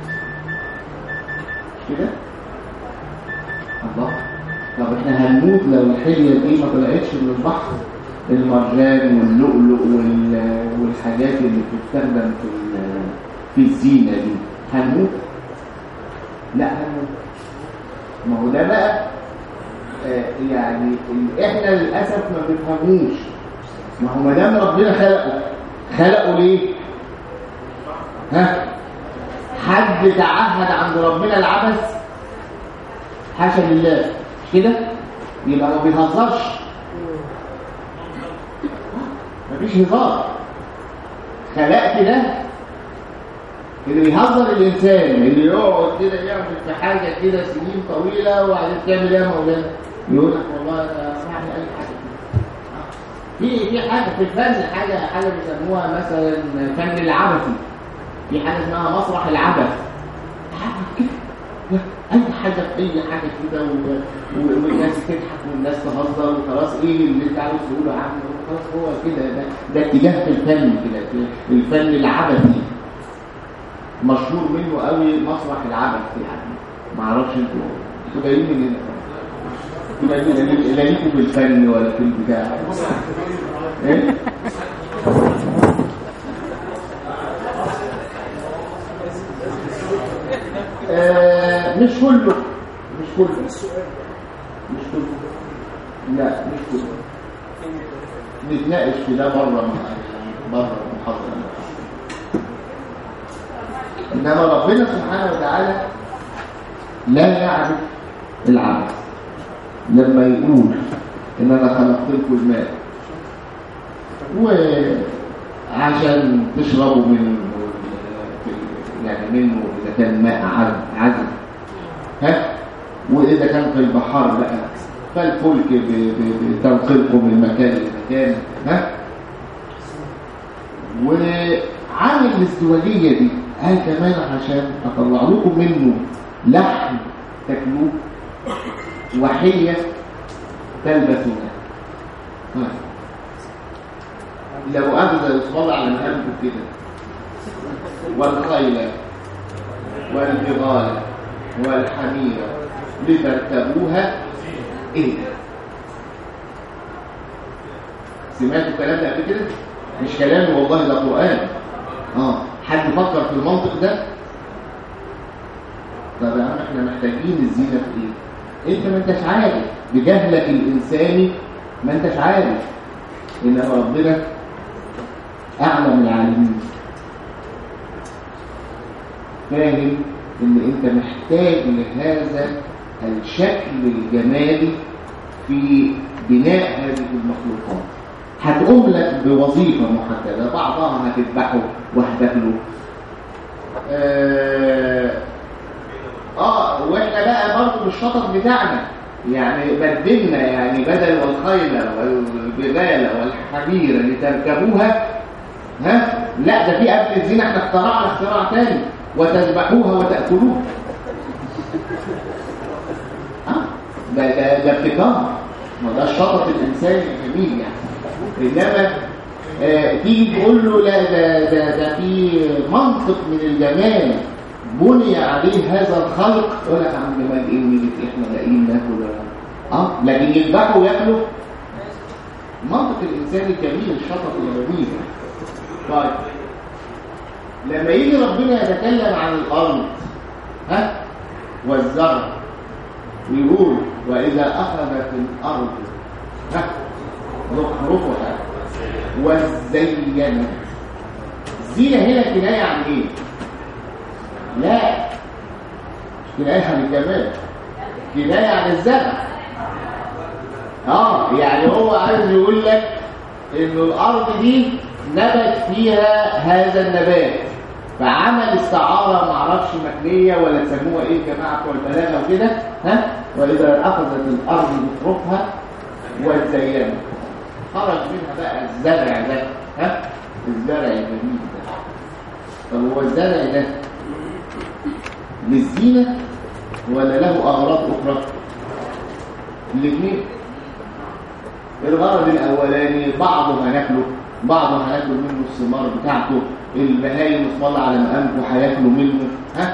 كده الله طب احنا هنموت لو الحلية دي ما طلعتش من البحر المرجان واللؤلؤ وال... والحاجات اللي بتستخدم في ال... في الزينة دي هنموت لا هنموت ما هو ده بقى آه يعني ال- احنا للاسف ما بنفهموش ما هو ما دام ربنا خلقه خلقه ليه ها حد تعهد عند ربنا العبث حاشا لله مش كده يبقى ما بيهزرش مفيش هزار خلقت ده اللي بيهزر الانسان اللي يقعد كده يعمل في حاجه كده سنين طويله وبعدين تعمل ايه يا مولانا يقول لك والله انا بعمل اي حاجه في في حاجه في الفن حاجه حاجه بيسموها مثلا فن العبثي في حاجه اسمها مسرح العبث اي حاجه في اي حاجه كده و- و- والناس تضحك والناس تهزر وخلاص ايه اللي انت عاوز تقوله يا عم خلاص هو كده ده ده اتجاه في الفن كده في الفن العبثي مشهور منه قوي مسرح العبث يعني ما اعرفش انتوا انتوا جايين منين انتوا جايين منين؟ لا ليكوا في الفن ولا في البتاع ايه آه مش كله مش كله مش كله لا مش كله نتناقش في ده بره بره المحاضره انما ربنا سبحانه وتعالى لا يعرف العبث لما يقول ان انا خلقت لكم الماء وعشان تشربوا منه يعني منه اذا كان ماء عذب عذب ها واذا كان في البحار بقى فالفلك ب- ب- بتنقلكم من مكان لمكان ها وعامل الازدواجيه دي قال كمان عشان اطلع لكم منه لحم تاكلوه وحيه تلبسونها ها. لو أخذ يصبر على مهامكم كده والخيل والبغال والحمير لتركبوها ايه ده؟ سمعتوا الكلام ده قبل كده مش كلام والله ده قران اه حد فكر في المنطق ده طب يا عم احنا محتاجين الزينه في ايه انت ما انتش عارف بجهلك الانساني ما انتش عارف انما ربنا اعلم العالمين فاهم ان انت محتاج لهذا الشكل الجمالي في بناء هذه المخلوقات هتقوم لك بوظيفة محددة بعضها هتذبحه وهتاكله آه, اه واحنا بقى برضه بالشطط بتاعنا يعني بدلنا يعني بدل والخيل والبغال والحمير لتركبوها ها لا ده في قبل الزنا احنا اخترعنا اختراع تاني وتذبحوها وتأكلوها اه ده ده ده ابتكار ما ده الشطط الانساني الجميل يعني انما آه تيجي تقول له لا ده ده ده في منطق من الجمال بني عليه هذا الخلق يقول لك عم جمال ايه ونيجي احنا لاقيين ناكل اه لكن يذبحوا وياكلوا منطق الانسان الجميل الشطط الجميل طيب لما يجي ربنا يتكلم عن الارض ها والزرع ويقول واذا اخذت الارض ها زخرفها وزينت الزينه هنا كنايه عن ايه لا كنايه عن الجمال كنايه عن الزرع اه يعني هو عايز يقول لك ان الارض دي نبت فيها هذا النبات فعمل استعاره معرفش مكنيه ولا تسموها ايه جماعه بتوع البلاغه وكده ها واذا اخذت الارض بطرفها وزينت خرج منها بقى الزرع ده ها الزرع الجميل ده طب هو الزرع ده للزينه ولا له اغراض اخرى الاثنين الغرض الاولاني بعضه هناكله بعضه هناكل منه الثمار بتاعته البهايم اطلع على مقامكم هياكلوا منه ها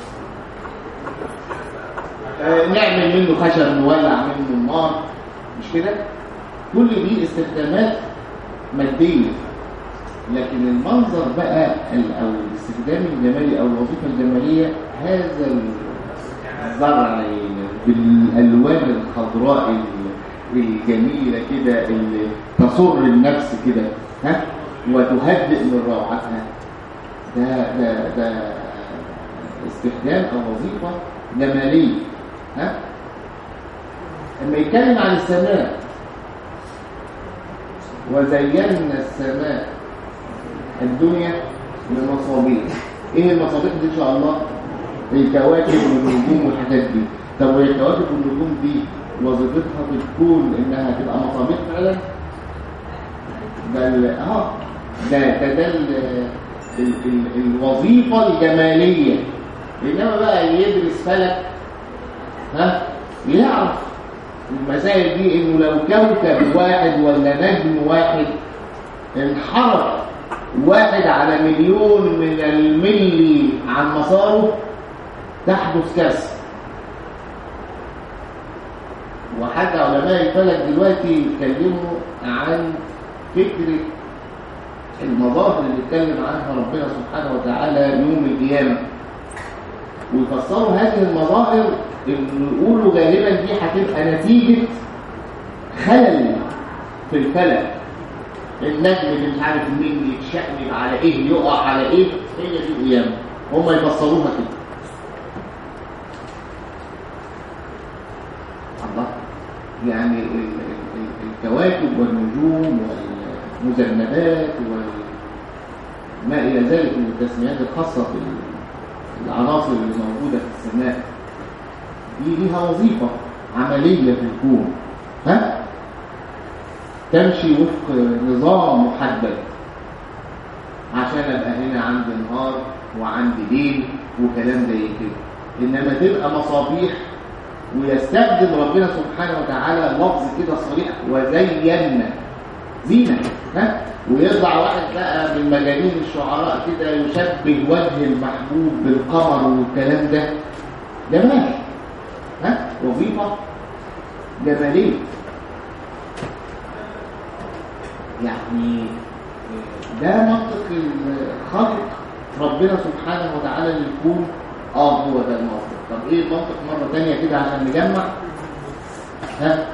آه نعمل منه خشب نولع منه النار مش كده كل دي استخدامات ماديه لكن المنظر بقى او الاستخدام الجمالي او الوظيفه الجماليه هذا الزرع بالالوان الخضراء الجميلة كده اللي تسر النفس كده ها وتهدئ من روعتها ده ده ده استخدام او وظيفة جمالية ها لما يتكلم عن السماء وزينا السماء الدنيا بمصابيح ايه المصابيح دي ان شاء الله الكواكب والنجوم والحاجات دي طب وهي الكواكب والنجوم دي وظيفتها بتكون انها تبقى مصابيح فعلا ده ال- اه ده ده, ده ال- ال- ال- الوظيفه الجماليه انما بقى يدرس فلك ها يعرف المسائل دي انه لو كوكب واحد ولا نجم واحد انحرف واحد على مليون من الملي عن مساره تحدث كسر وحتى علماء الفلك دلوقتي يتكلموا عن فكرة المظاهر اللي اتكلم عنها ربنا سبحانه وتعالى يوم القيامة ويفسروا هذه المظاهر اللي يقولوا غالبا دي هتبقى نتيجة خلل في الفلك النجم اللي مش عارف مين يتشقلب على ايه يقع على ايه هي دي القيامة هم يفسروها كده الله يعني ال- ال- ال- الكواكب والنجوم والمذنبات وما إلى ذلك من التسميات الخاصة بالعناصر اللي موجودة في السماء دي ليها وظيفة عملية في الكون ها؟ تمشي وفق نظام محدد عشان ابقى هنا عندي نهار وعندي ليل وكلام زي كده انما تبقى مصابيح ويستخدم ربنا سبحانه وتعالى لفظ كده صريح وزينا زينة ها ويطلع واحد بقى من مجانين الشعراء كده يشبه وجه المحبوب بالقمر والكلام ده جمال ها وظيفة جمالية يعني ده منطق الخلق ربنا سبحانه وتعالى للكون اه هو ده المنطق طب ايه المنطق مرة تانية كده عشان نجمع ها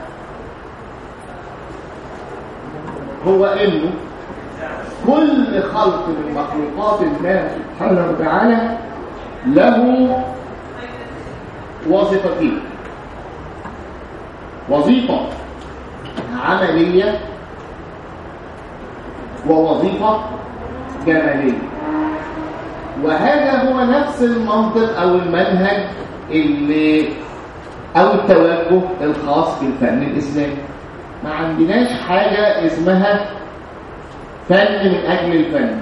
هو انه كل خلق من مخلوقات الله سبحانه وتعالى له وظيفتين وظيفة عملية ووظيفة جمالية وهذا هو نفس المنطق أو المنهج اللي أو التوجه الخاص بالفن الإسلامي ما عندناش حاجة اسمها فن من أجل الفن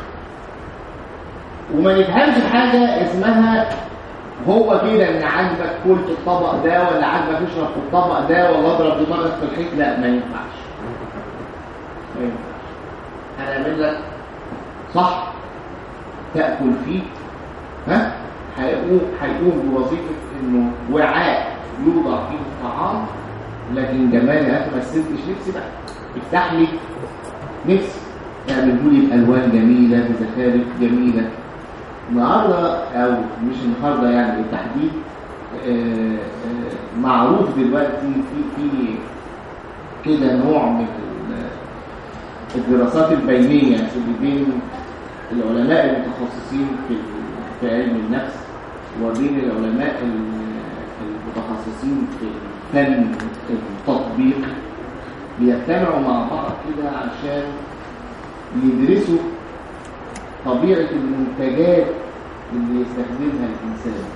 وما نفهمش حاجة اسمها هو كده ان عاجبك كل في الطبق ده ولا عاجبك اشرب في الطبق ده ولا اضرب دماغك في الحيط لا ما ينفعش ما ينفعش هنعمل لك صح تاكل فيه ها هيقوم هيقوم بوظيفه انه وعاء يوضع فيه الطعام لكن جمال يا اخي ما تسلكش نفسي بقى افتح لي نفسي اعملوا لي بالوان جميله بزخارف جميله النهارده او مش النهارده يعني بالتحديد آه، آه، معروف دلوقتي في في كده نوع من ال- الدراسات البينيه اللي بين العلماء المتخصصين في في علم النفس وبين العلماء ال- المتخصصين في الفن التطبيقي بيجتمعوا مع بعض كده عشان يدرسوا طبيعة المنتجات اللي يستخدمها الإنسان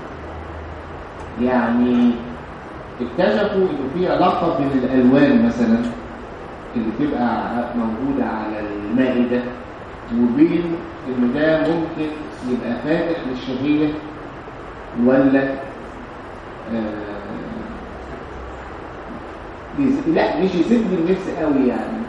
يعني اكتشفوا إنه في علاقة بين الألوان مثلا اللي تبقى موجودة على المائدة وبين إنه ده ممكن يبقى فاتح للشهية ولا آه يس- لا مش يسد النفس قوي يعني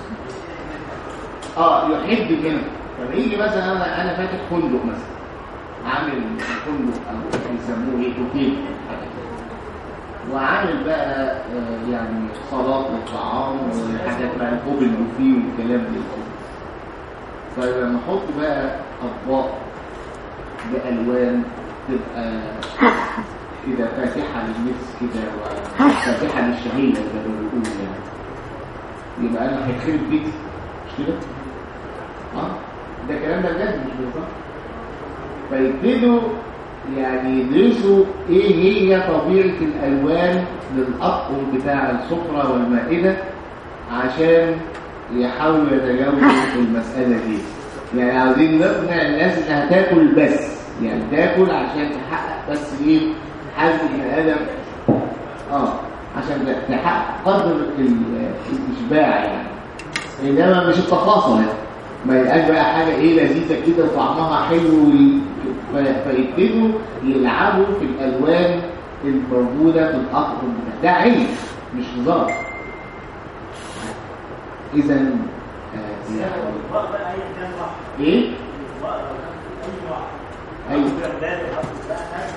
اه يحب منه لما يجي مثلا انا انا فاتح فندق مثلا عامل فندق او بيسموه ايه اوتيل حاجة كده. وعامل بقى آه، يعني صالات للطعام وحاجات بقى الاوبن بوفيه والكلام ده كله. فلما احط بقى اطباق بالوان تبقى كده فاتحه للنفس كده وفاتحه للشهيه زي ما بيقولوا يعني يبقى انا هيخرب بيتي مش كده؟ اه ده كلام ده بجد مش بالظبط فيبتدوا يعني يدرسوا ايه هي طبيعه الالوان للاطقم بتاع السفره والمائده عشان يحاولوا يتجاوزوا المساله دي يعني عاوزين نقنع الناس انها تاكل بس يعني تاكل عشان تحقق بس ايه حاجه ابن ادم اه عشان تحقق قدر ال- الاشباع يعني انما مش التفاصيل يعني ما يبقاش بقى حاجه ايه لذيذه كده وطعمها حلو وي- ف- فيبتدوا يلعبوا في الالوان الموجوده في الاطقم بتاع ده علم مش هزار اذا آه، يعني الإطباق بقى أي كان واحد ايه الإطباق لو كان أي واحد ايوه كده بلاد يحط بقى حاجة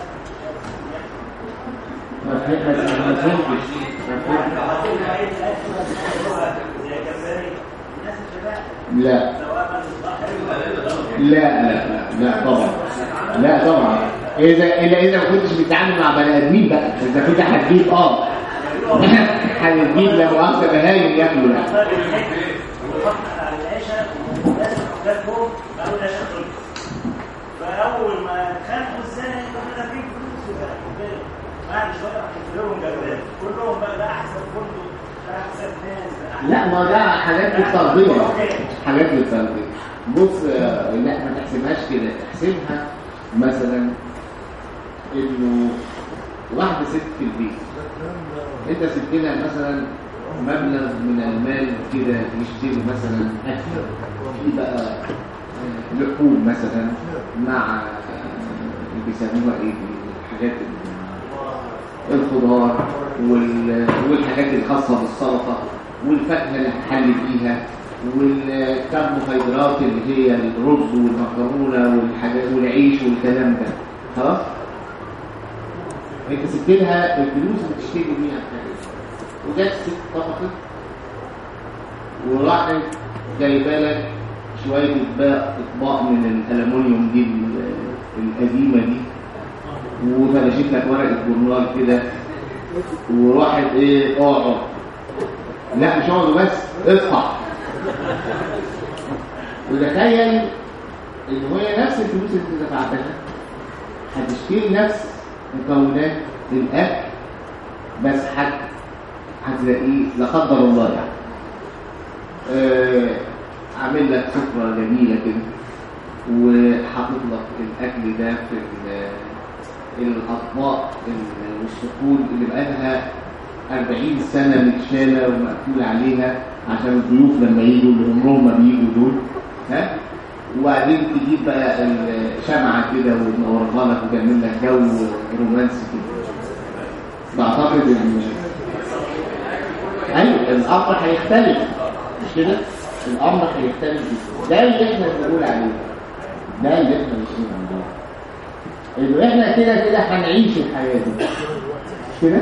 ما فهمت- ما فهمتش ما فهمتش. حاطين أي أكل زي جمبري الناس الشباب لا سواء كان الإطباق لا لا لا لا طبعا لا طبعا اذا الا اذا ما كنتش بتتعامل مع بني ادمين بقى اذا كنت هتجيب اه هتجيب لا مؤاخذه بهايم ياكلوا لا وحط على العشاء والناس جت فوق قالوا ده شغل فأول ما خلقوا السنة يبقى فيه فلوس وبقى كده. بعد شوية راح يفرقوا جولات كلهم بقى ده أحسن فندق ده أحسن ناس ده أحسن لا ما ده حاجات للترضيه حاجات للترضيه بص آه، لا ما تحسبهاش كده تحسبها مثلا انه واحده ست في البيت انت سبت لها مثلا مبلغ من المال كده يشتري مثلا اكل في بقى آه، لحوم مثلا مع آه، اللي بيسموها ايه الحاجات ال- الخضار وال- والحاجات الخاصة بالسلطة والفاكهة اللي هتحل فيها والكربوهيدرات اللي هي الرز والمكرونة والحاجات والعيش والكلام ده خلاص؟ انت سبت لها الفلوس اللي بتشتري بيها الحاجات وجت ست طبقت وراحت جايبه لك شوية اطباق اطباق من الالومنيوم دي ال- القديمة دي وفرشت لك ورقة جورنال كده وراحت ايه اقعد لا مش اقعد بس اصحى وتخيل ان هي نفس الفلوس اللي انت دفعتها هتشتري نفس مكونات الاكل بس هت هتلاقيه لا قدر الله يعني آه، عامل لك سفرة جميلة كده وحاطط لك الاكل ده في ال- الاطباق ال- والصقول اللي بقالها 40 سنه متشاله ومقفول عليها عشان الضيوف لما يجوا اللي عمرهم ما بيجوا دول ها وبعدين تجيب بقى الشمعه كده وتنورها لك وتعمل لك جو رومانسي كده بعتقد ان ايوه الامر هيختلف مش كده؟ الامر هيختلف جدا. ده اللي احنا بنقول عليه ده اللي احنا بنقول عليه انه احنا كده كده هنعيش الحياه دي مش كده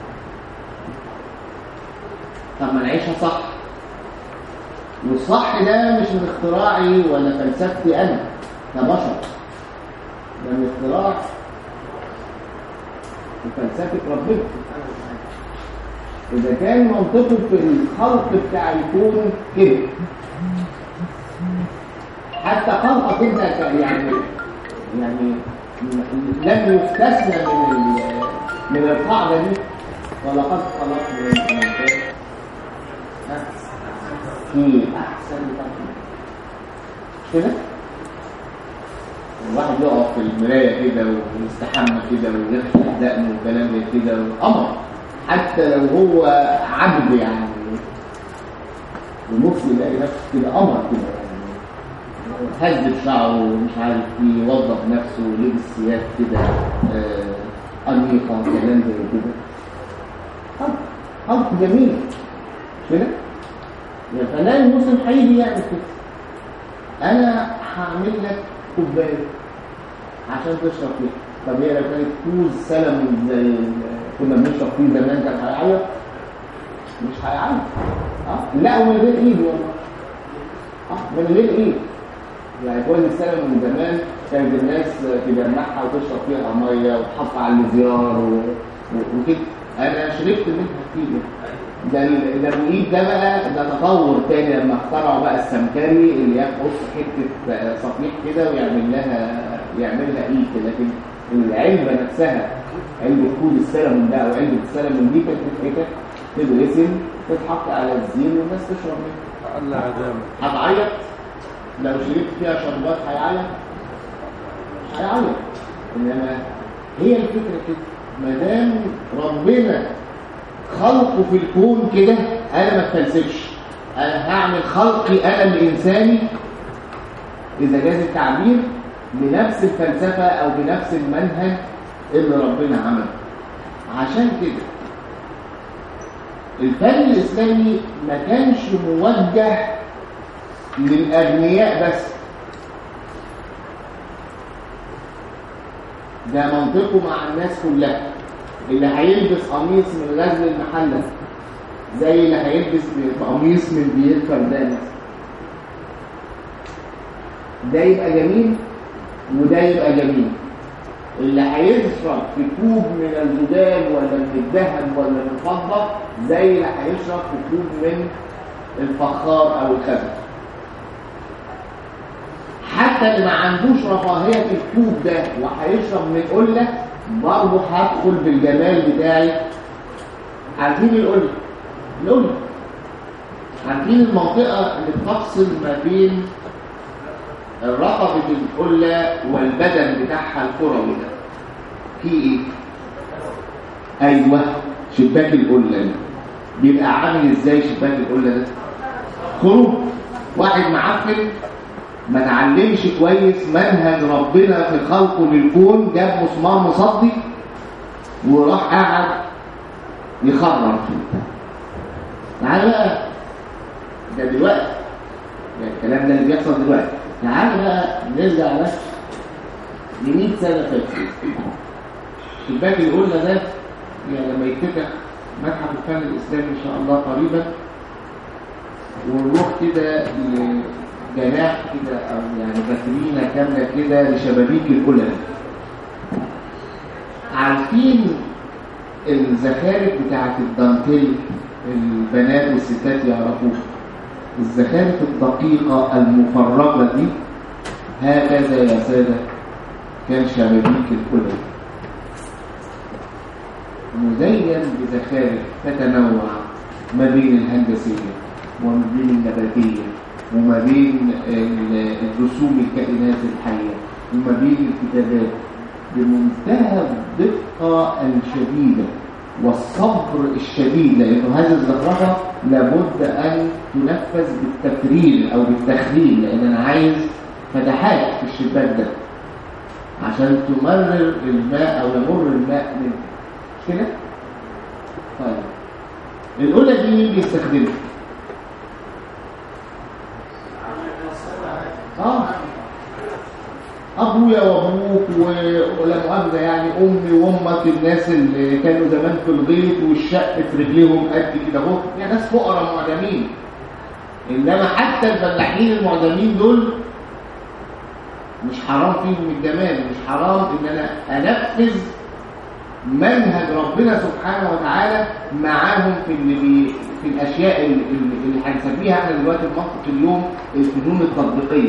طب ما نعيشها صح والصح ده مش من اختراعي ولا فلسفتي انا كبشر ده من اختراع وفلسفه ربنا اذا كان منطقه في الخلق بتاع الكون كده حتى خلقك انت ك- يعني يعني لم يستثنى من ال- من القاعده دي ولقد خلقنا الانسان ها؟ في احسن تقويم مش كده الواحد يقف في المرايه كده ويستحمى كده ويغسل دقنه وكلام زي كده قمر حتى لو هو عبد يعني ونفسه يلاقي نفسه كده قمر كده يعني هز شعره ومش عارف ايه يوظف نفسه ولبس ثياب كده آه، انيقه وكلام زي كده خلق خلق جميل مش كده؟ يعني فنان المسلم هيجي يعمل كده انا هعمل لك كوبايه عشان تشرب فيها طب هي لو كانت كوز سلم زي ال- كنا بنشرب فيه زمان كان هيعيط مش هيعيط اه لا ومن غير ايد والله اه من غير ايد يعني كوز السلم من زمان كانت الناس تجمعها وتشرب فيها ميه وتحط على الزيار و... و- وكده انا شربت منها كتير ده ال- ده الوقيت ده بقى ده تطور تاني لما اخترعوا بقى السمكري اللي يقص حته آه، صفيح كده ويعمل لها يعملها ايد لكن العلبه نفسها علبه كود السلمون ده او علبه السلمون دي كانت تتفتح تتغسل تتحط على الزين والناس تشرب منها الله عدامه هتعيط لو شربت فيها شربات هيعيط مش هيعيط انما هي الفكره كده ما دام ربنا خلقه في الكون كده انا ما اتفلسفش انا هعمل خلقي انا الانساني اذا جاز التعبير بنفس الفلسفه او بنفس المنهج اللي ربنا عمله عشان كده الفن الاسلامي ما كانش موجه للاغنياء بس ده منطقه مع الناس كلها اللي هيلبس قميص من غزل المحله زي اللي هيلبس قميص من بيت فردان مثلا ده يبقى جميل وده يبقى جميل اللي هيشرب في كوب من الزجاج ولا من الذهب ولا من الفضه زي اللي هيشرب في كوب من الفخار او الخزف حتى اللي ما عندوش رفاهيه في الكوب ده وهيشرب من قله برضه هدخل بالجمال بتاعي عارفين القله القله عارفين المنطقه اللي بتفصل ما بين رقبة القلة والبدن بتاعها الكروي ده في ايه؟ ايوه شباك القلة ده بيبقى عامل ازاي شباك القلة ده؟ خروج واحد معفن ما تعلمش كويس منهج ربنا في خلقه للكون جاب مسمار مصدي وراح قاعد يخرم فيه تعالى بقى ده دلوقتي ده الكلام ده اللي بيحصل دلوقتي تعالى بقى نرجع بس ل 100 سنه فاتت شباك القلة ده يعني لما يتفتح متحف الفن الاسلامي ان شاء الله قريبا ونروح كده لجناح كده او يعني فاترينه كامله كده لشبابيك القلة عارفين الزخارف بتاعت الدانتيل البنات والستات يعرفوها الزخارف الدقيقة المفرغة دي هكذا يا سادة كان شبابيك الكلى مزين بزخارف تتنوع ما بين الهندسية وما بين النباتية وما بين الرسوم الكائنات الحية وما بين الكتابات بمنتهى الدقة الشديدة والصبر الشديد لأنه هذه الزخرفة لابد أن تنفذ بالتفريل أو بالتخليل لأن أنا عايز فتحات في الشباك ده عشان تمرر الماء أو يمر الماء منه مش كده؟ طيب الأولى دي مين بيستخدمها؟ اه ابويا وابوك ولا مؤاخذه يعني امي وامك الناس اللي كانوا زمان في الغيط والشق في رجليهم قد كده اهو يعني ناس فقراء معدمين انما حتى الفلاحين المعدمين دول مش حرام فيهم الجمال مش حرام ان انا انفذ منهج ربنا سبحانه وتعالى معاهم في اللي بي في الاشياء اللي, اللي هنسميها احنا دلوقتي في منطق اليوم الفنون التطبيقيه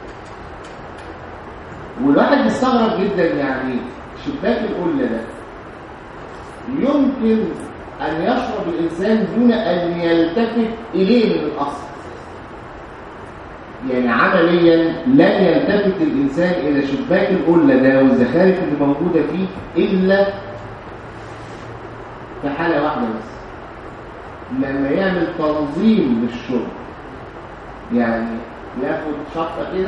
والواحد بيستغرب جدا يعني شباك القلة ده يمكن أن يشرب الإنسان دون أن يلتفت إليه من الأصل يعني عمليا لن يلتفت الإنسان إلى شباك القلة ده والزخارف اللي موجودة فيه إلا في حالة واحدة بس لما يعمل تنظيم للشرب يعني ياخد شطة كده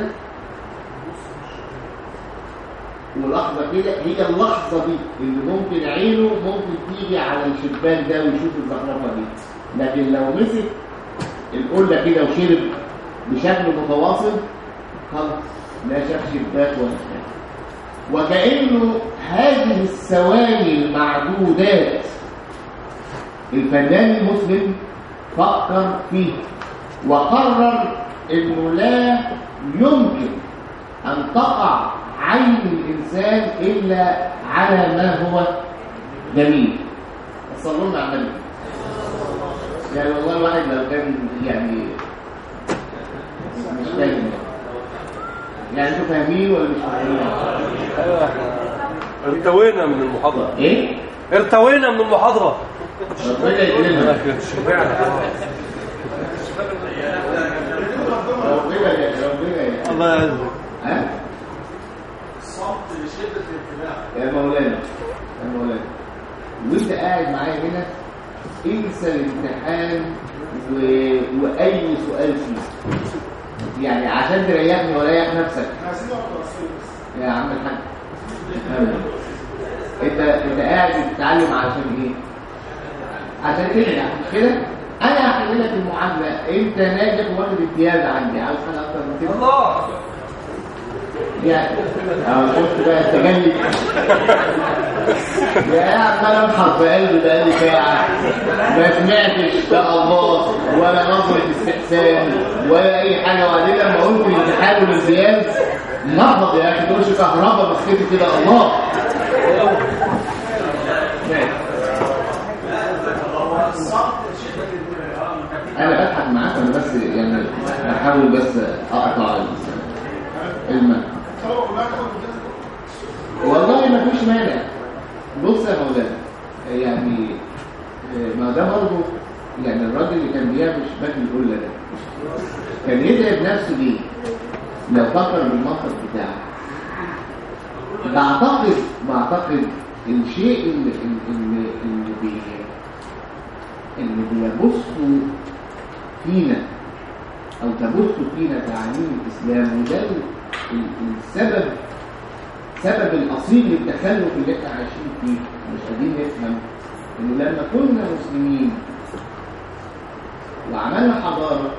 ولحظة كده هي اللحظة دي اللي ممكن عينه ممكن تيجي على الشباك ده ويشوف الزخرفة دي لكن لو مسك القلة كده وشرب بشكل متواصل خلاص لا شاف شباك ولا شاف وكأنه هذه الثواني المعدودات الفنان المسلم فكر فيه وقرر انه لا يمكن ان تقع عين الإنسان إلا على ما هو جميل صلوا لنا على النبي يعني والله الواحد لو كان يعني مش فاهم يعني انتوا فاهمين ولا مش فاهمين؟ ارتوينا من المحاضرة ايه؟ ارتوينا من المحاضرة ربنا يكرمك ربنا يا ربنا يا الله يعزك ها؟ الصمت لشدة الانتباه يا مولانا يا مولانا وانت قاعد معايا هنا انسى الامتحان و... واي سؤال فيه يعني عشان تريحني وريح نفسك احنا عايزين نقعد توصيل بس يا عم الحاج انت انت قاعد بتتعلم علشان ايه عشان تنجح مش كده انا هحل لك المعادله انت ناجح واخد امتياز عندي عاوز حاجه اكتر من كده الله يعني اه شفت بقى التجلي يا عمال انحر في قلبي بقالي ساعه ما سمعتش لا الله ولا نظره استحسان ولا اي حاجه وبعدين لما قلت الامتحان والامتياز نهض يا اخي تقولش كهرباء مسكتي كده الله ماشي. انا بضحك معاك انا بس يعني بحاول بس اقطع المنهج الطلبه كلها تاخد امتياز والله ما فيش مانع بص يا مولانا يعني آه، ما ده برضه يعني الراجل اللي كان بيعمل شباك القله ده كان يتعب نفسه ليه؟ لو فكر بالمنطق بتاعه بعتقد بعتقد الشيء اللي اللي اللي بي اللي بيبصوا فينا او تبث فينا تعاليم الاسلام وده ال- ال- السبب سبب الاصيل للتخلف اللي احنا عايشين فيه مش قادرين نفهم ان لما كنا مسلمين وعملنا حضاره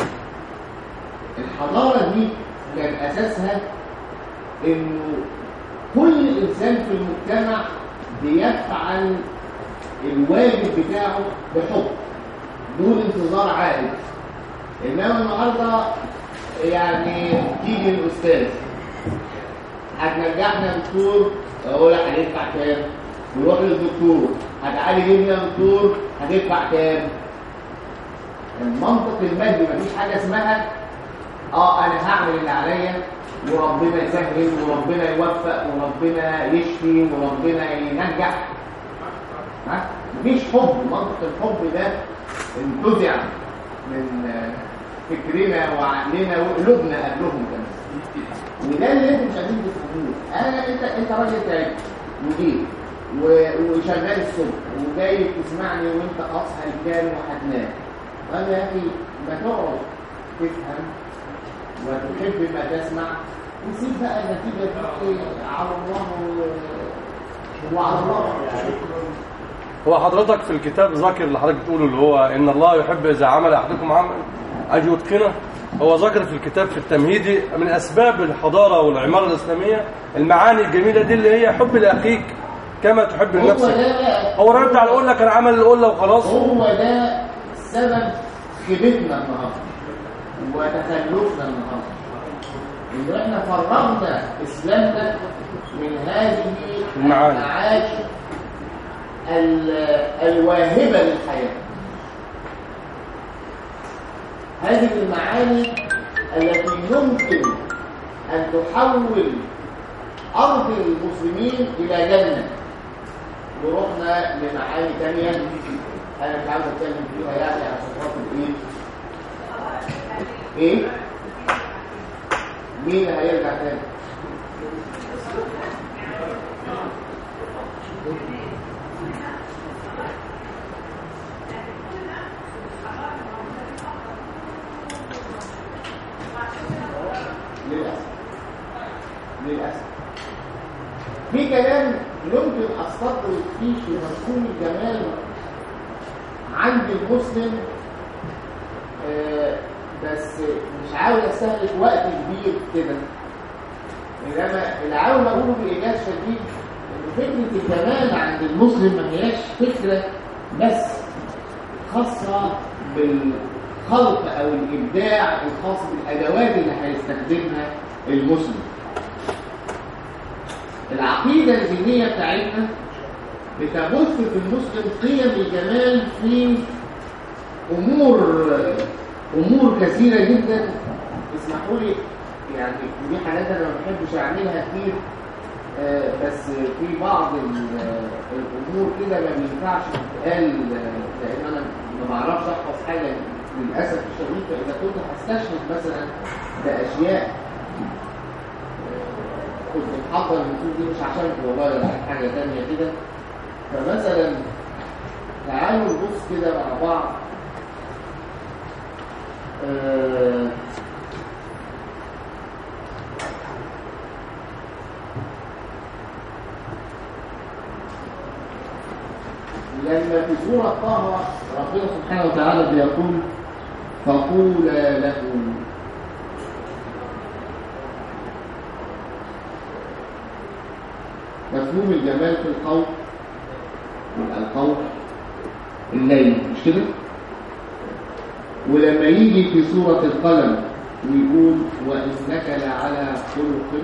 الحضاره دي كان اساسها انه كل انسان في المجتمع بيفعل الواجب بتاعه بحب دون انتظار عائد انما النهارده يعني تيجي الاستاذ هتنجحنا دكتور اقول لك هندفع كام نروح للدكتور هتعالج ابني يا دكتور هتدفع كام المنطق المادي مفيش حاجه اسمها اه انا هعمل اللي عليا وربنا يسهل وربنا يوفق وربنا يشفي وربنا ينجح ها مفيش حب منطق الحب ده انتزع من آه، فكرنا وعقلنا وقلوبنا قبلهم كمان وده اللي انتوا مش عايزين تفهموه انا انت انت راجل تعب وجيت و- وشغال الصبح وجاي تسمعني وانت اصحى الكام وهتنام قال يا اخي ما تقعد تفهم وتحب ما تسمع وسيب بقى النتيجه دي على الله و- وعلى الله هو حضرتك في الكتاب ذاكر اللي حضرتك بتقوله اللي هو ان الله يحب اذا عمل احدكم عمل ان يتقنه هو ذكر في الكتاب في التمهيدي من اسباب الحضاره والعماره الاسلاميه المعاني الجميله دي اللي هي حب لاخيك كما تحب هو لنفسك ده هو الراجل بتاع القله كان عمل القله وخلاص هو ده سبب خيبتنا النهارده وتخلفنا النهارده ان احنا فرغنا اسلامنا من هذه المعاني. المعاني ال- الواهبه للحياه هذه المعاني التي يمكن ان تحول ارض المسلمين الى جنه ورحنا لمعاني تانية انا مش عاوز اتكلم فيها يعني عشان خاطر ايه ايه مين هيرجع تاني للاسف للاسف في كلام يمكن استطرد فيه في مفهوم الجمال عند المسلم آه، بس مش عاوز استهلك وقت كبير كده انما اللي عاوز اقوله بايجاز شديد ان فكره الجمال عند المسلم ما هياش فكره بس خاصه بالخلق او الابداع الخاص بالادوات اللي هيستخدمها المسلم العقيدة الدينية بتاعتنا بتبث في المسلم قيم الجمال في أمور أمور كثيرة جدا اسمحوا لي يعني دي حاجات أنا ما بحبش أعملها كتير آه، بس في بعض ال- الأمور كده ما بينفعش تتقال آه، لأن أنا ما بعرفش أحفظ حاجة للأسف الشديد فإذا كنت هستشهد مثلا بأشياء كنت محضر النصوص دي مش عشان والله ولا عشان حاجه تانية كده فمثلا تعالوا نبص كده مع بعض آه، لما في سورة طه ربنا سبحانه وتعالى بيقول فقولا له مفهوم الجمال في القول يبقى القول الليل مش كده ولما يجي في سورة القلم ويقول وإنك لعلى خلق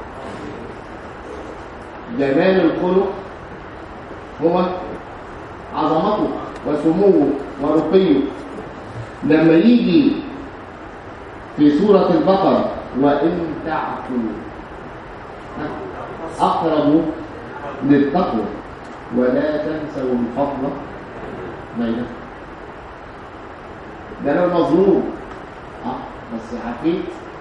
جمال الخلق هو عظمته وسموه ورقيه لما يجي في سورة البقرة وإن تعفوا أقرب للتقوى ولا تنسوا الفضل بينكم ده انا المظلوم اه بس عارفين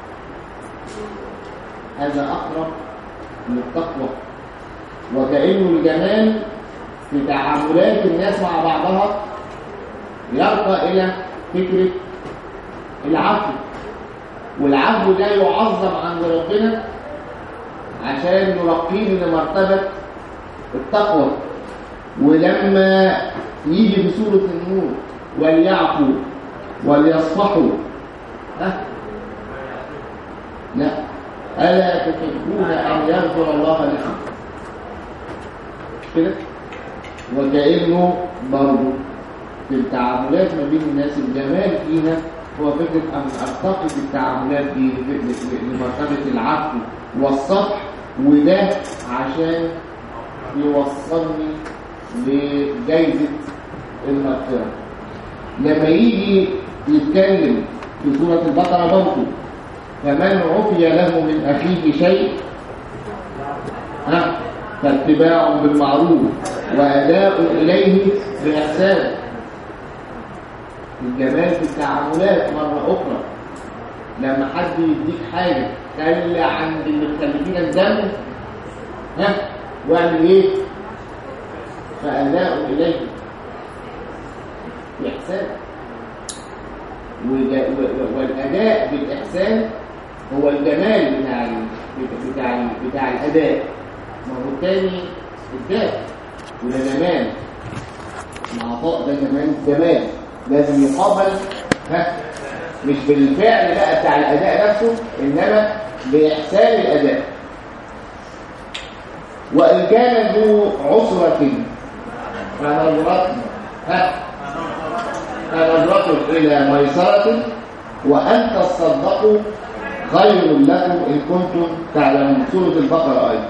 هذا اقرب للتقوى وكانه الجمال في تعاملات الناس مع بعضها يرقى الى فكره العفو والعفو ده يعظم عند ربنا عشان نرقيه لمرتبه التقوى ولما يجي في سوره النور وليعفوا وليصفحوا ها لا ألا تحبون أن يغفر الله لكم كده وكأنه برضه في التعاملات ما بين الناس الجمال فيها هو فكرة أن أرتقي في التعاملات دي لمرتبة العفو والصفح وده عشان يوصلني لجائزة المغفرة لما يجي يتكلم في سورة البقرة برضه فمن عفي له من أخيه شيء ها فاتباع بالمعروف وأداء إليه بإحسان الجمال في التعاملات مرة أخرى لما حد يديك حاجة خلي عند المتخلفين الدم ها واعمل ايه فأداء إليه بإحسان والأداء بالإحسان هو الجمال بتاع بتاع بتاع الأداء ما هو الثاني الذات وده جمال العطاء ده جمال جمال لازم يقابل ها مش بالفعل بقى بتاع الأداء نفسه إنما بإحسان الأداء وإن كان ذو عسرة فنظرة ها فنظرة إلى ميسرة وأن تصدقوا خير لكم إن كنتم تعلمون سورة البقرة أيضا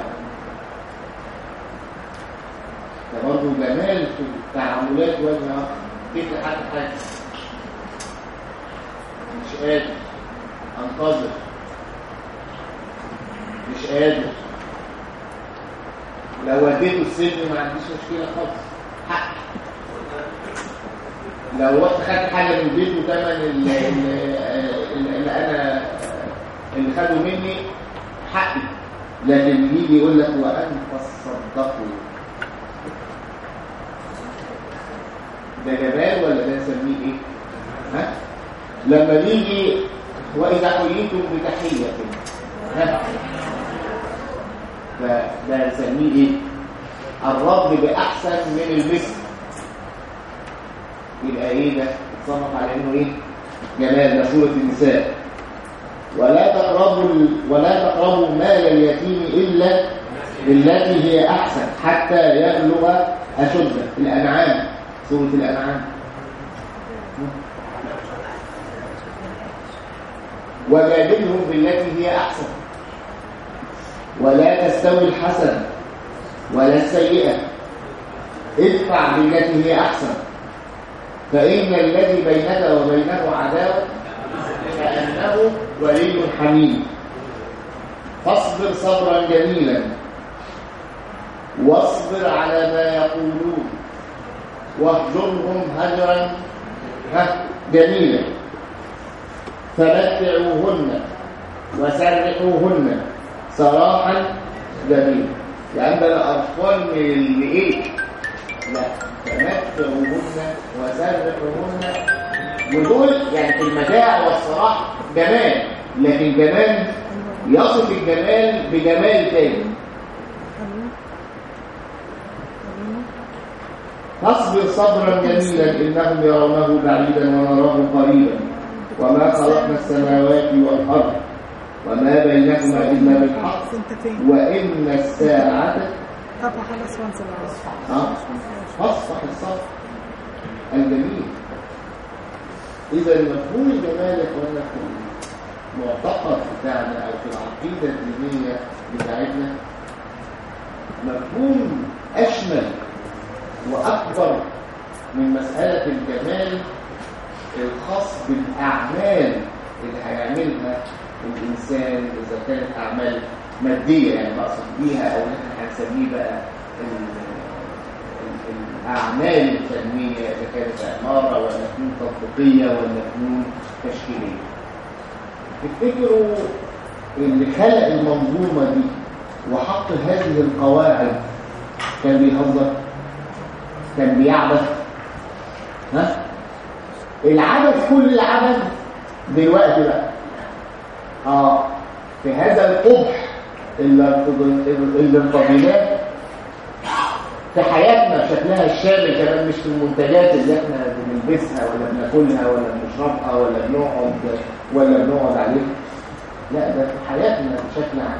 ده برضه جمال في التعاملات وجه كيف حد حاجة مش قادر أنتظر مش قادر لو وديته السجن ما عنديش مشكلة خالص حق لو رحت خدت حاجة من بيته ثمن اللي, اللي أنا اللي خدوا مني حقي لكن يجي يقول لك وأن تصدقوا ده جمال ولا ده نسميه ايه؟ ها؟ لما نيجي وإذا حييتم بتحية ها؟ فده نسميه ايه؟ الرد بأحسن من المثل يبقى ايه ده اتصنف على انه ايه جمال ده سوره النساء ولا تقربوا ولا تقربوا مال اليتيم الا بالتي هي احسن حتى يبلغ اشده الانعام سوره الانعام وجادلهم بالتي هي احسن ولا تستوي الحسن ولا السيئه ادفع بالتي هي احسن فإن الذي بينك وبينه عداوة كأنه ولي حميم فاصبر صبرا جميلا واصبر على ما يقولون واهجرهم هجرا جميلا فمتعوهن وسرحوهن سراحا جميلا يعني ده الأطفال من اللي إيه؟ لا تمتعوهن وسرحوهن ودول يعني في المتاع والصراح جمال لكن جمال يصف الجمال بجمال تاني فاصبر صبرا جميلا إنهم يرونه بعيدا ونراه قريبا وما خلقنا السماوات والأرض وما بينهما إلا بالحق سنتين وإن الساعة طب خلص وانسى العرض ها؟ فاصفح الصفح الجميل إذا مفهوم الجمال يا إخوانا في المعتقد بتاعنا أو في العقيدة الدينية بتاعتنا مفهوم أشمل وأكبر من مسألة الجمال الخاص بالأعمال اللي هيعملها الإنسان إذا كانت أعمال مادية يعني بقصد بيها أو اللي احنا هنسميه بقى ال- ال- الأعمال الفنية إذا كانت عمارة ولا فنون تطبيقية ولا فنون تشكيلية تفتكروا اللي خلق المنظومة دي وحط هذه القواعد كان بيهزر كان بيعبث ها العبث كل العبث دلوقتي بقى اه في هذا القبح الارتباطات في حياتنا شكلها الشامل كمان مش في المنتجات اللي احنا بنلبسها ولا بناكلها ولا بنشربها ولا بنقعد ولا بنقعد عليها لا ده في حياتنا بشكل عام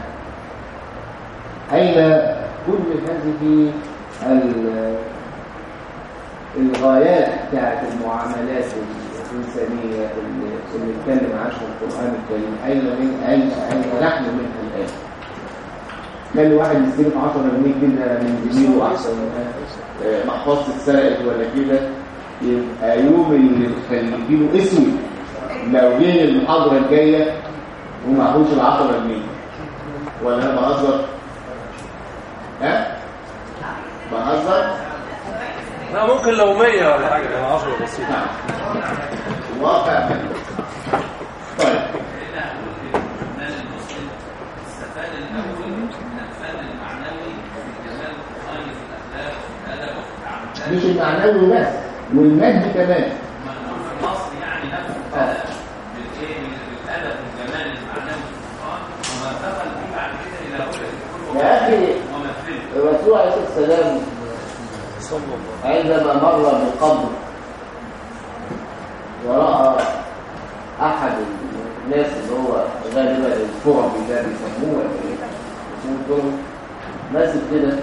أين كل هذه ال- الغايات بتاعت المعاملات الإنسانية اللي اللي اتكلم عنها القرآن الكريم أين من أين أين نحن منها الآن؟ كان الواحد يستلف 10 جنيه كده من زميله أحسن آه، محفظة اتسرقت ولا كده يبقى يوم اللي مخليكينه اسود لو جه المحاضرة الجاية ومعهوش ال 10 جنيه ولا أنا بهزر؟ ها؟ بهزر؟ لا ممكن لو 100 ولا حاجه يعني 10 بسيط نعم واقع طيب هنا هنقول الفنان المسلم استفاد الاول من الفن المعنوي في الجمال القراني في الاخلاق وفي الادب وفي التعاملات مش المعنوي بس والمادي كمان منقول في مصر يعني نفسه بدأ بالايه بالادب والجمال المعنوي في القران وما انتقل به بعد كده الى كل يا أخي ومثله الرسول عليه الصلاة والسلام صلى الله عندما مر بالقبر ورأى أحد الناس اللي هو غالبا الكربي ده بيسموه ولا إيه؟ اسمه الكربي ماسك كده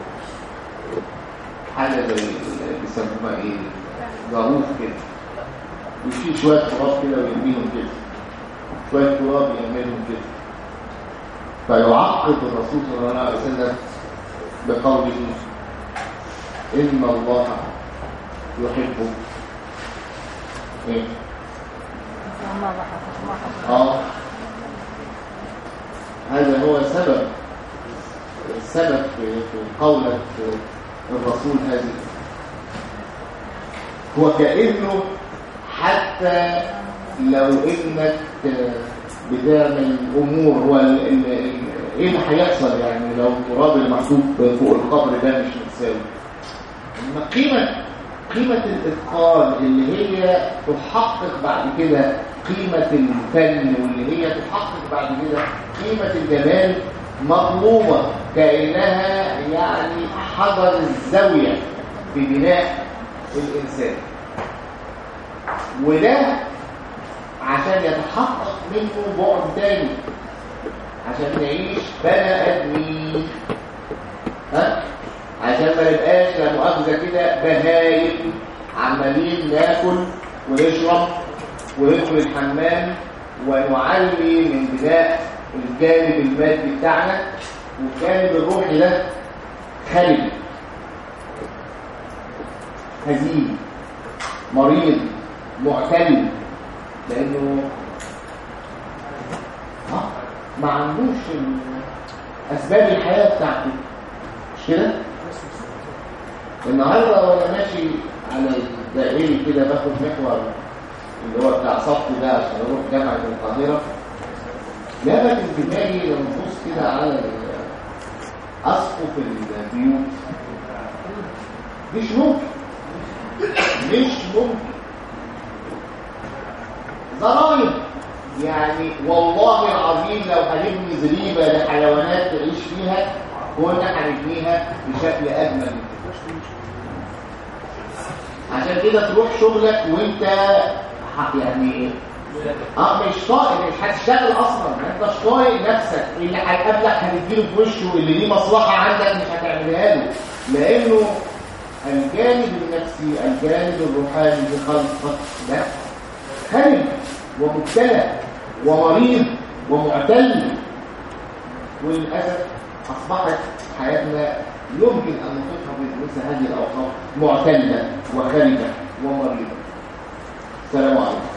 حاجة زي اللي بيسموها إيه؟ جاروف كده يشيل شوية تراب كده ويرميهم كده شوية تراب يعملهم كده فيعقب الرسول صلى الله عليه وسلم بقوله إن الله يحب إيه؟ آه هذا هو السبب السبب في في قولة الرسول هذه هو كأنه حتى لو إنك بتعمل أمور وال- ال- ال- إيه اللي هيحصل يعني لو التراب المحطوط فوق القبر ده مش متساوي إنما قيمة قيمة الإتقان اللي هي تحقق بعد كده قيمة الفن واللي هي تحقق بعد كده قيمة الجمال مطلوبة كأنها يعني حجر الزاوية في بناء الإنسان وده عشان يتحقق منه بعد تاني عشان نعيش بني ادمين ها عشان ما نبقاش لا مؤاخذه كده بهايم عمالين ناكل ونشرب وندخل الحمام ونعلي من بناء الجانب المادي بتاعنا والجانب الروحي ده خالي هزيل مريض معتل لانه ها ما عندوش ال- اسباب الحياه بتاعته مش كده النهارده وانا ماشي على الدائري كده باخد محور اللي هو بتاع صف ده عشان اروح جامعه القاهره لفت انتباهي لما نبص كده على ال- اسقف البيوت مش ممكن مش ممكن ضرائب يعني والله العظيم لو هنبني زريبه لحيوانات تعيش فيها كنا هنبنيها بشكل اجمل من كده عشان كده تروح شغلك وانت ح- يعني اه مش طايق مش هتشتغل اصلا ما انتش طايق نفسك اللي هيقابلك هتديله في وشه واللي ليه مصلحه عندك مش هتعملها له لانه الجانب النفسي الجانب الروحاني في خلقك ده خارج ومبتلى ومريض ومعتل وللاسف اصبحت حياتنا يمكن ان نطلقها في مثل هذه الاوقات معتله وخارجه ومريضه السلام عليكم